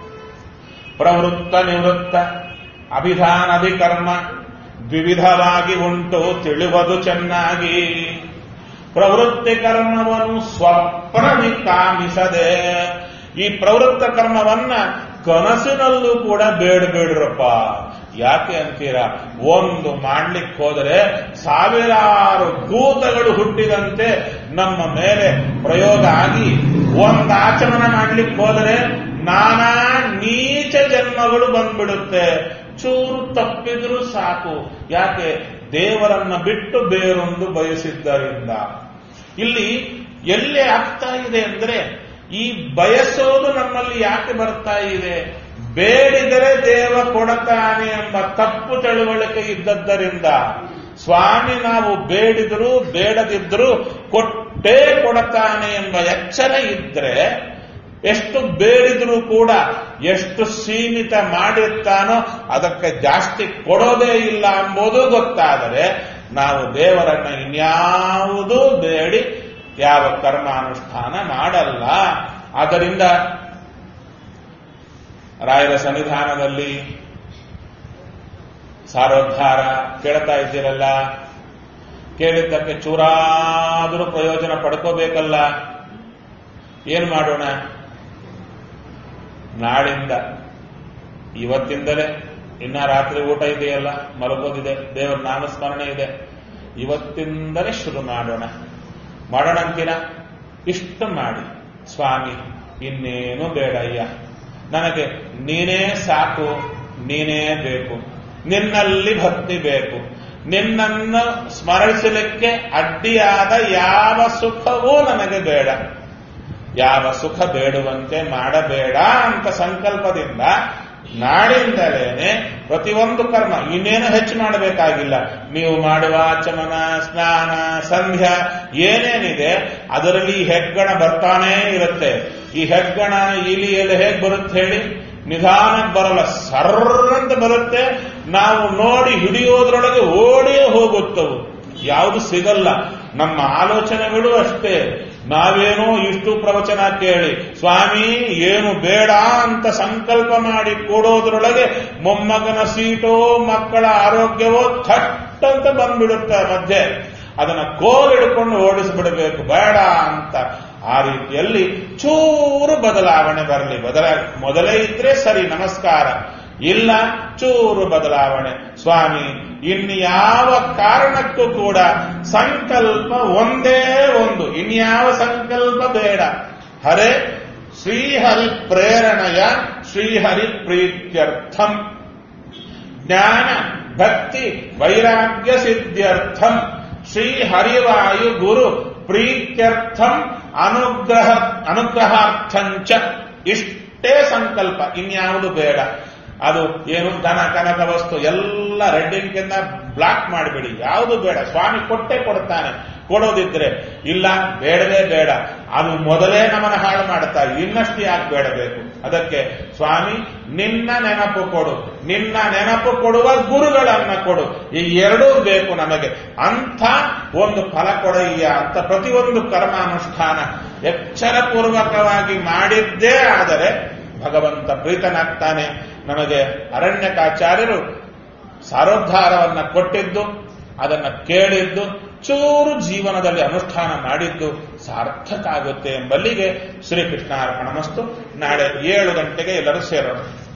ಪ್ರವೃತ್ತ ನಿವೃತ್ತ ಅಭಿಧಾನದಿ ಕರ್ಮ ದ್ವಿವಿಧವಾಗಿ ಉಂಟು ತಿಳಿಯುವುದು ಚೆನ್ನಾಗಿ ಪ್ರವೃತ್ತಿ ಕರ್ಮವನ್ನು ಸ್ವಪ್ನದಿ ಕಾಮಿಸದೆ ಈ ಪ್ರವೃತ್ತ ಕರ್ಮವನ್ನ ಕನಸಿನಲ್ಲೂ ಕೂಡ ಬೇಡಬೇಡ್ರಪ್ಪ ಯಾಕೆ ಅಂತೀರಾ ಒಂದು ಮಾಡ್ಲಿಕ್ಕೆ ಹೋದರೆ ಸಾವಿರಾರು ಭೂತಗಳು ಹುಟ್ಟಿದಂತೆ ನಮ್ಮ ಮೇಲೆ ಪ್ರಯೋಗ ಆಗಿ ಒಂದು ಆಚಮನ ಮಾಡ್ಲಿಕ್ಕೆ ಹೋದರೆ ನಾನಾ ನೀಚ ಜನ್ಮಗಳು ಬಂದ್ಬಿಡುತ್ತೆ ಚೂರು ತಪ್ಪಿದ್ರೂ ಸಾಕು ಯಾಕೆ ದೇವರನ್ನ ಬಿಟ್ಟು ಬೇರೊಂದು ಬಯಸಿದ್ದರಿಂದ ಇಲ್ಲಿ ಎಲ್ಲಿ ಆಗ್ತಾ ಇದೆ ಅಂದ್ರೆ ಈ ಬಯಸೋದು ನಮ್ಮಲ್ಲಿ ಯಾಕೆ ಬರ್ತಾ ಇದೆ ಬೇಡಿದರೆ ದೇವ ಕೊಡತಾನೆ ಎಂಬ ತಪ್ಪು ತಿಳುವಳಿಕೆ ಇದ್ದದ್ದರಿಂದ ಸ್ವಾಮಿ ನಾವು ಬೇಡಿದರೂ ಬೇಡದಿದ್ರೂ ಕೊಟ್ಟೇ ಕೊಡತಾನೆ ಎಂಬ ಎಚ್ಚರ ಇದ್ರೆ ಎಷ್ಟು ಬೇಡಿದರೂ ಕೂಡ ಎಷ್ಟು ಸೀಮಿತ ಮಾಡಿರ್ತಾನೋ ಅದಕ್ಕೆ ಜಾಸ್ತಿ ಕೊಡೋದೇ ಇಲ್ಲ ಎಂಬುದು ಗೊತ್ತಾದರೆ ನಾವು ದೇವರನ್ನ ಇನ್ಯಾವುದೂ ಬೇಡಿ ಯಾವ ಕರ್ಮಾನುಷ್ಠಾನ ಮಾಡಲ್ಲ ಆದ್ದರಿಂದ ರಾಯರ ಸನ್ನಿಧಾನದಲ್ಲಿ ಸಾರೋದ್ಧಾರ ಕೇಳ್ತಾ ಇದ್ದೀರಲ್ಲ ಕೇಳಿದ್ದಕ್ಕೆ ಚೂರಾದರೂ ಪ್ರಯೋಜನ ಪಡ್ಕೋಬೇಕಲ್ಲ ಏನು ಮಾಡೋಣ ನಾಳಿಂದ ಇವತ್ತಿಂದಲೇ ಇನ್ನ ರಾತ್ರಿ ಊಟ ಇದೆಯಲ್ಲ ಮಲಗೋದಿದೆ ದೇವರ ನಾಮಸ್ಮರಣೆ ಇದೆ ಇವತ್ತಿಂದಲೇ ಶುರು ಮಾಡೋಣ ಮಾಡೋಣ ಅಂತೀರ ಇಷ್ಟು ಮಾಡಿ ಸ್ವಾಮಿ ಇನ್ನೇನು ಬೇಡ ಅಯ್ಯ ನನಗೆ ನೀನೇ ಸಾಕು ನೀನೇ ಬೇಕು ನಿನ್ನಲ್ಲಿ ಭಕ್ತಿ ಬೇಕು ನಿನ್ನನ್ನು ಸ್ಮರಿಸಲಿಕ್ಕೆ ಅಡ್ಡಿಯಾದ ಯಾವ ಸುಖವೂ ನನಗೆ ಬೇಡ ಯಾವ ಸುಖ ಬೇಡುವಂತೆ ಮಾಡಬೇಡ ಅಂತ ಸಂಕಲ್ಪದಿಂದ ನಾಡಿಂದಲೇನೆ ಪ್ರತಿಯೊಂದು ಕರ್ಮ ಇನ್ನೇನು ಹೆಚ್ಚು ಮಾಡಬೇಕಾಗಿಲ್ಲ ನೀವು ಮಾಡುವ ಆಚಮನ ಸ್ನಾನ ಸಂಧ್ಯಾ ಏನೇನಿದೆ ಅದರಲ್ಲಿ ಈ ಹೆಗ್ಗಣ ಬರ್ತಾನೇ ಇರುತ್ತೆ ಈ ಹೆಗ್ಗಣ ಇಲಿಯಲ್ಲಿ ಹೇಗೆ ಬರುತ್ತೆ ಹೇಳಿ ನಿಧಾನಕ್ಕೆ ಬರಲ್ಲ ಸರ್ರಂತ ಬರುತ್ತೆ ನಾವು ನೋಡಿ ಹಿಡಿಯೋದ್ರೊಳಗೆ ಓಡಿಯೇ ಹೋಗುತ್ತವು ಯಾವುದು ಸಿಗಲ್ಲ ನಮ್ಮ ಆಲೋಚನೆಗಳು ಅಷ್ಟೇ ನಾವೇನೋ ಇಷ್ಟು ಪ್ರವಚನ ಕೇಳಿ ಸ್ವಾಮಿ ಏನು ಬೇಡ ಅಂತ ಸಂಕಲ್ಪ ಮಾಡಿ ಕೊಡೋದ್ರೊಳಗೆ ಮೊಮ್ಮಗನ ಸೀಟೋ ಮಕ್ಕಳ ಆರೋಗ್ಯವೋ ಥಟ್ ಅಂತ ಬಂದ್ಬಿಡುತ್ತೆ ಮಧ್ಯೆ ಅದನ್ನ ಕೋಲಿಡ್ಕೊಂಡು ಓಡಿಸ್ಬಿಡಬೇಕು ಬೇಡ ಅಂತ ಆ ರೀತಿಯಲ್ಲಿ ಚೂರು ಬದಲಾವಣೆ ಬರಲಿ ಬದಲ ಮೊದಲೇ ಇದ್ರೆ ಸರಿ ನಮಸ್ಕಾರ ಇಲ್ಲ ಚೂರು ಬದಲಾವಣೆ ಸ್ವಾಮಿ ಇನ್ಯಾವ ಕಾರಣಕ್ಕೂ ಕೂಡ ಸಂಕಲ್ಪ ಒಂದೇ ಒಂದು ಇನ್ಯಾವ ಸಂಕಲ್ಪ ಬೇಡ ಹರೇ ಶ್ರೀಹರಿ ಪ್ರೇರಣೆಯ ಶ್ರೀಹರಿ ಪ್ರೀತ್ಯರ್ಥಂ ಜ್ಞಾನ ಭಕ್ತಿ ವೈರಾಗ್ಯ ಸಿದ್ಧ್ಯರ್ಥಂ ಶ್ರೀ ಹರಿವಾಯು ಗುರು ಪ್ರೀತ್ಯರ್ಥಂ ಅನುಗ್ರಹ ಅನುಗ್ರಹಾರ್ಥಂಚ ಇಷ್ಟೇ ಸಂಕಲ್ಪ ಇನ್ಯಾವುದು ಬೇಡ ಅದು ಏನು ಧನ ಕನಕ ವಸ್ತು ಎಲ್ಲ ರೆಡ್ಡಿಂಕಿಂದ ಬ್ಲಾಕ್ ಮಾಡಿಬಿಡಿ ಯಾವುದು ಬೇಡ ಸ್ವಾಮಿ ಕೊಟ್ಟೆ ಕೊಡ್ತಾನೆ ಕೊಡೋದಿದ್ರೆ ಇಲ್ಲ ಬೇಡವೇ ಬೇಡ ಅದು ಮೊದಲೇ ನಮ್ಮನ್ನು ಹಾಳು ಮಾಡ್ತಾ ಇನ್ನಷ್ಟು ಯಾಕೆ ಬೇಡಬೇಕು ಅದಕ್ಕೆ ಸ್ವಾಮಿ ನಿನ್ನ ನೆನಪು ಕೊಡು ನಿನ್ನ ನೆನಪು ಕೊಡುವ ಗುರುಗಳನ್ನ ಕೊಡು ಈ ಎರಡೂ ಬೇಕು ನಮಗೆ ಅಂಥ ಒಂದು ಫಲ ಕೊಡಯ್ಯ ಅಂತ ಪ್ರತಿಯೊಂದು ಕರ್ಮಾನುಷ್ಠಾನ ಎಚ್ಚರಪೂರ್ವಕವಾಗಿ ಮಾಡಿದ್ದೇ ಆದರೆ ಭಗವಂತ ಪ್ರೀತನಾಗ್ತಾನೆ ನಮಗೆ ಅರಣ್ಯಕಾಚಾರ್ಯರು ಸಾರೋದ್ಧಾರವನ್ನ ಕೊಟ್ಟಿದ್ದು ಅದನ್ನ ಕೇಳಿದ್ದು ಚೂರು ಜೀವನದಲ್ಲಿ ಅನುಷ್ಠಾನ ಮಾಡಿದ್ದು ಸಾರ್ಥಕ ಆಗುತ್ತೆ ಎಂಬಲ್ಲಿಗೆ ಶ್ರೀಕೃಷ್ಣ ಅರ್ಪಣ ಮಸ್ತು ನಾಳೆ ಏಳು ಗಂಟೆಗೆ ಎಲ್ಲರೂ ಸೇರೋಣ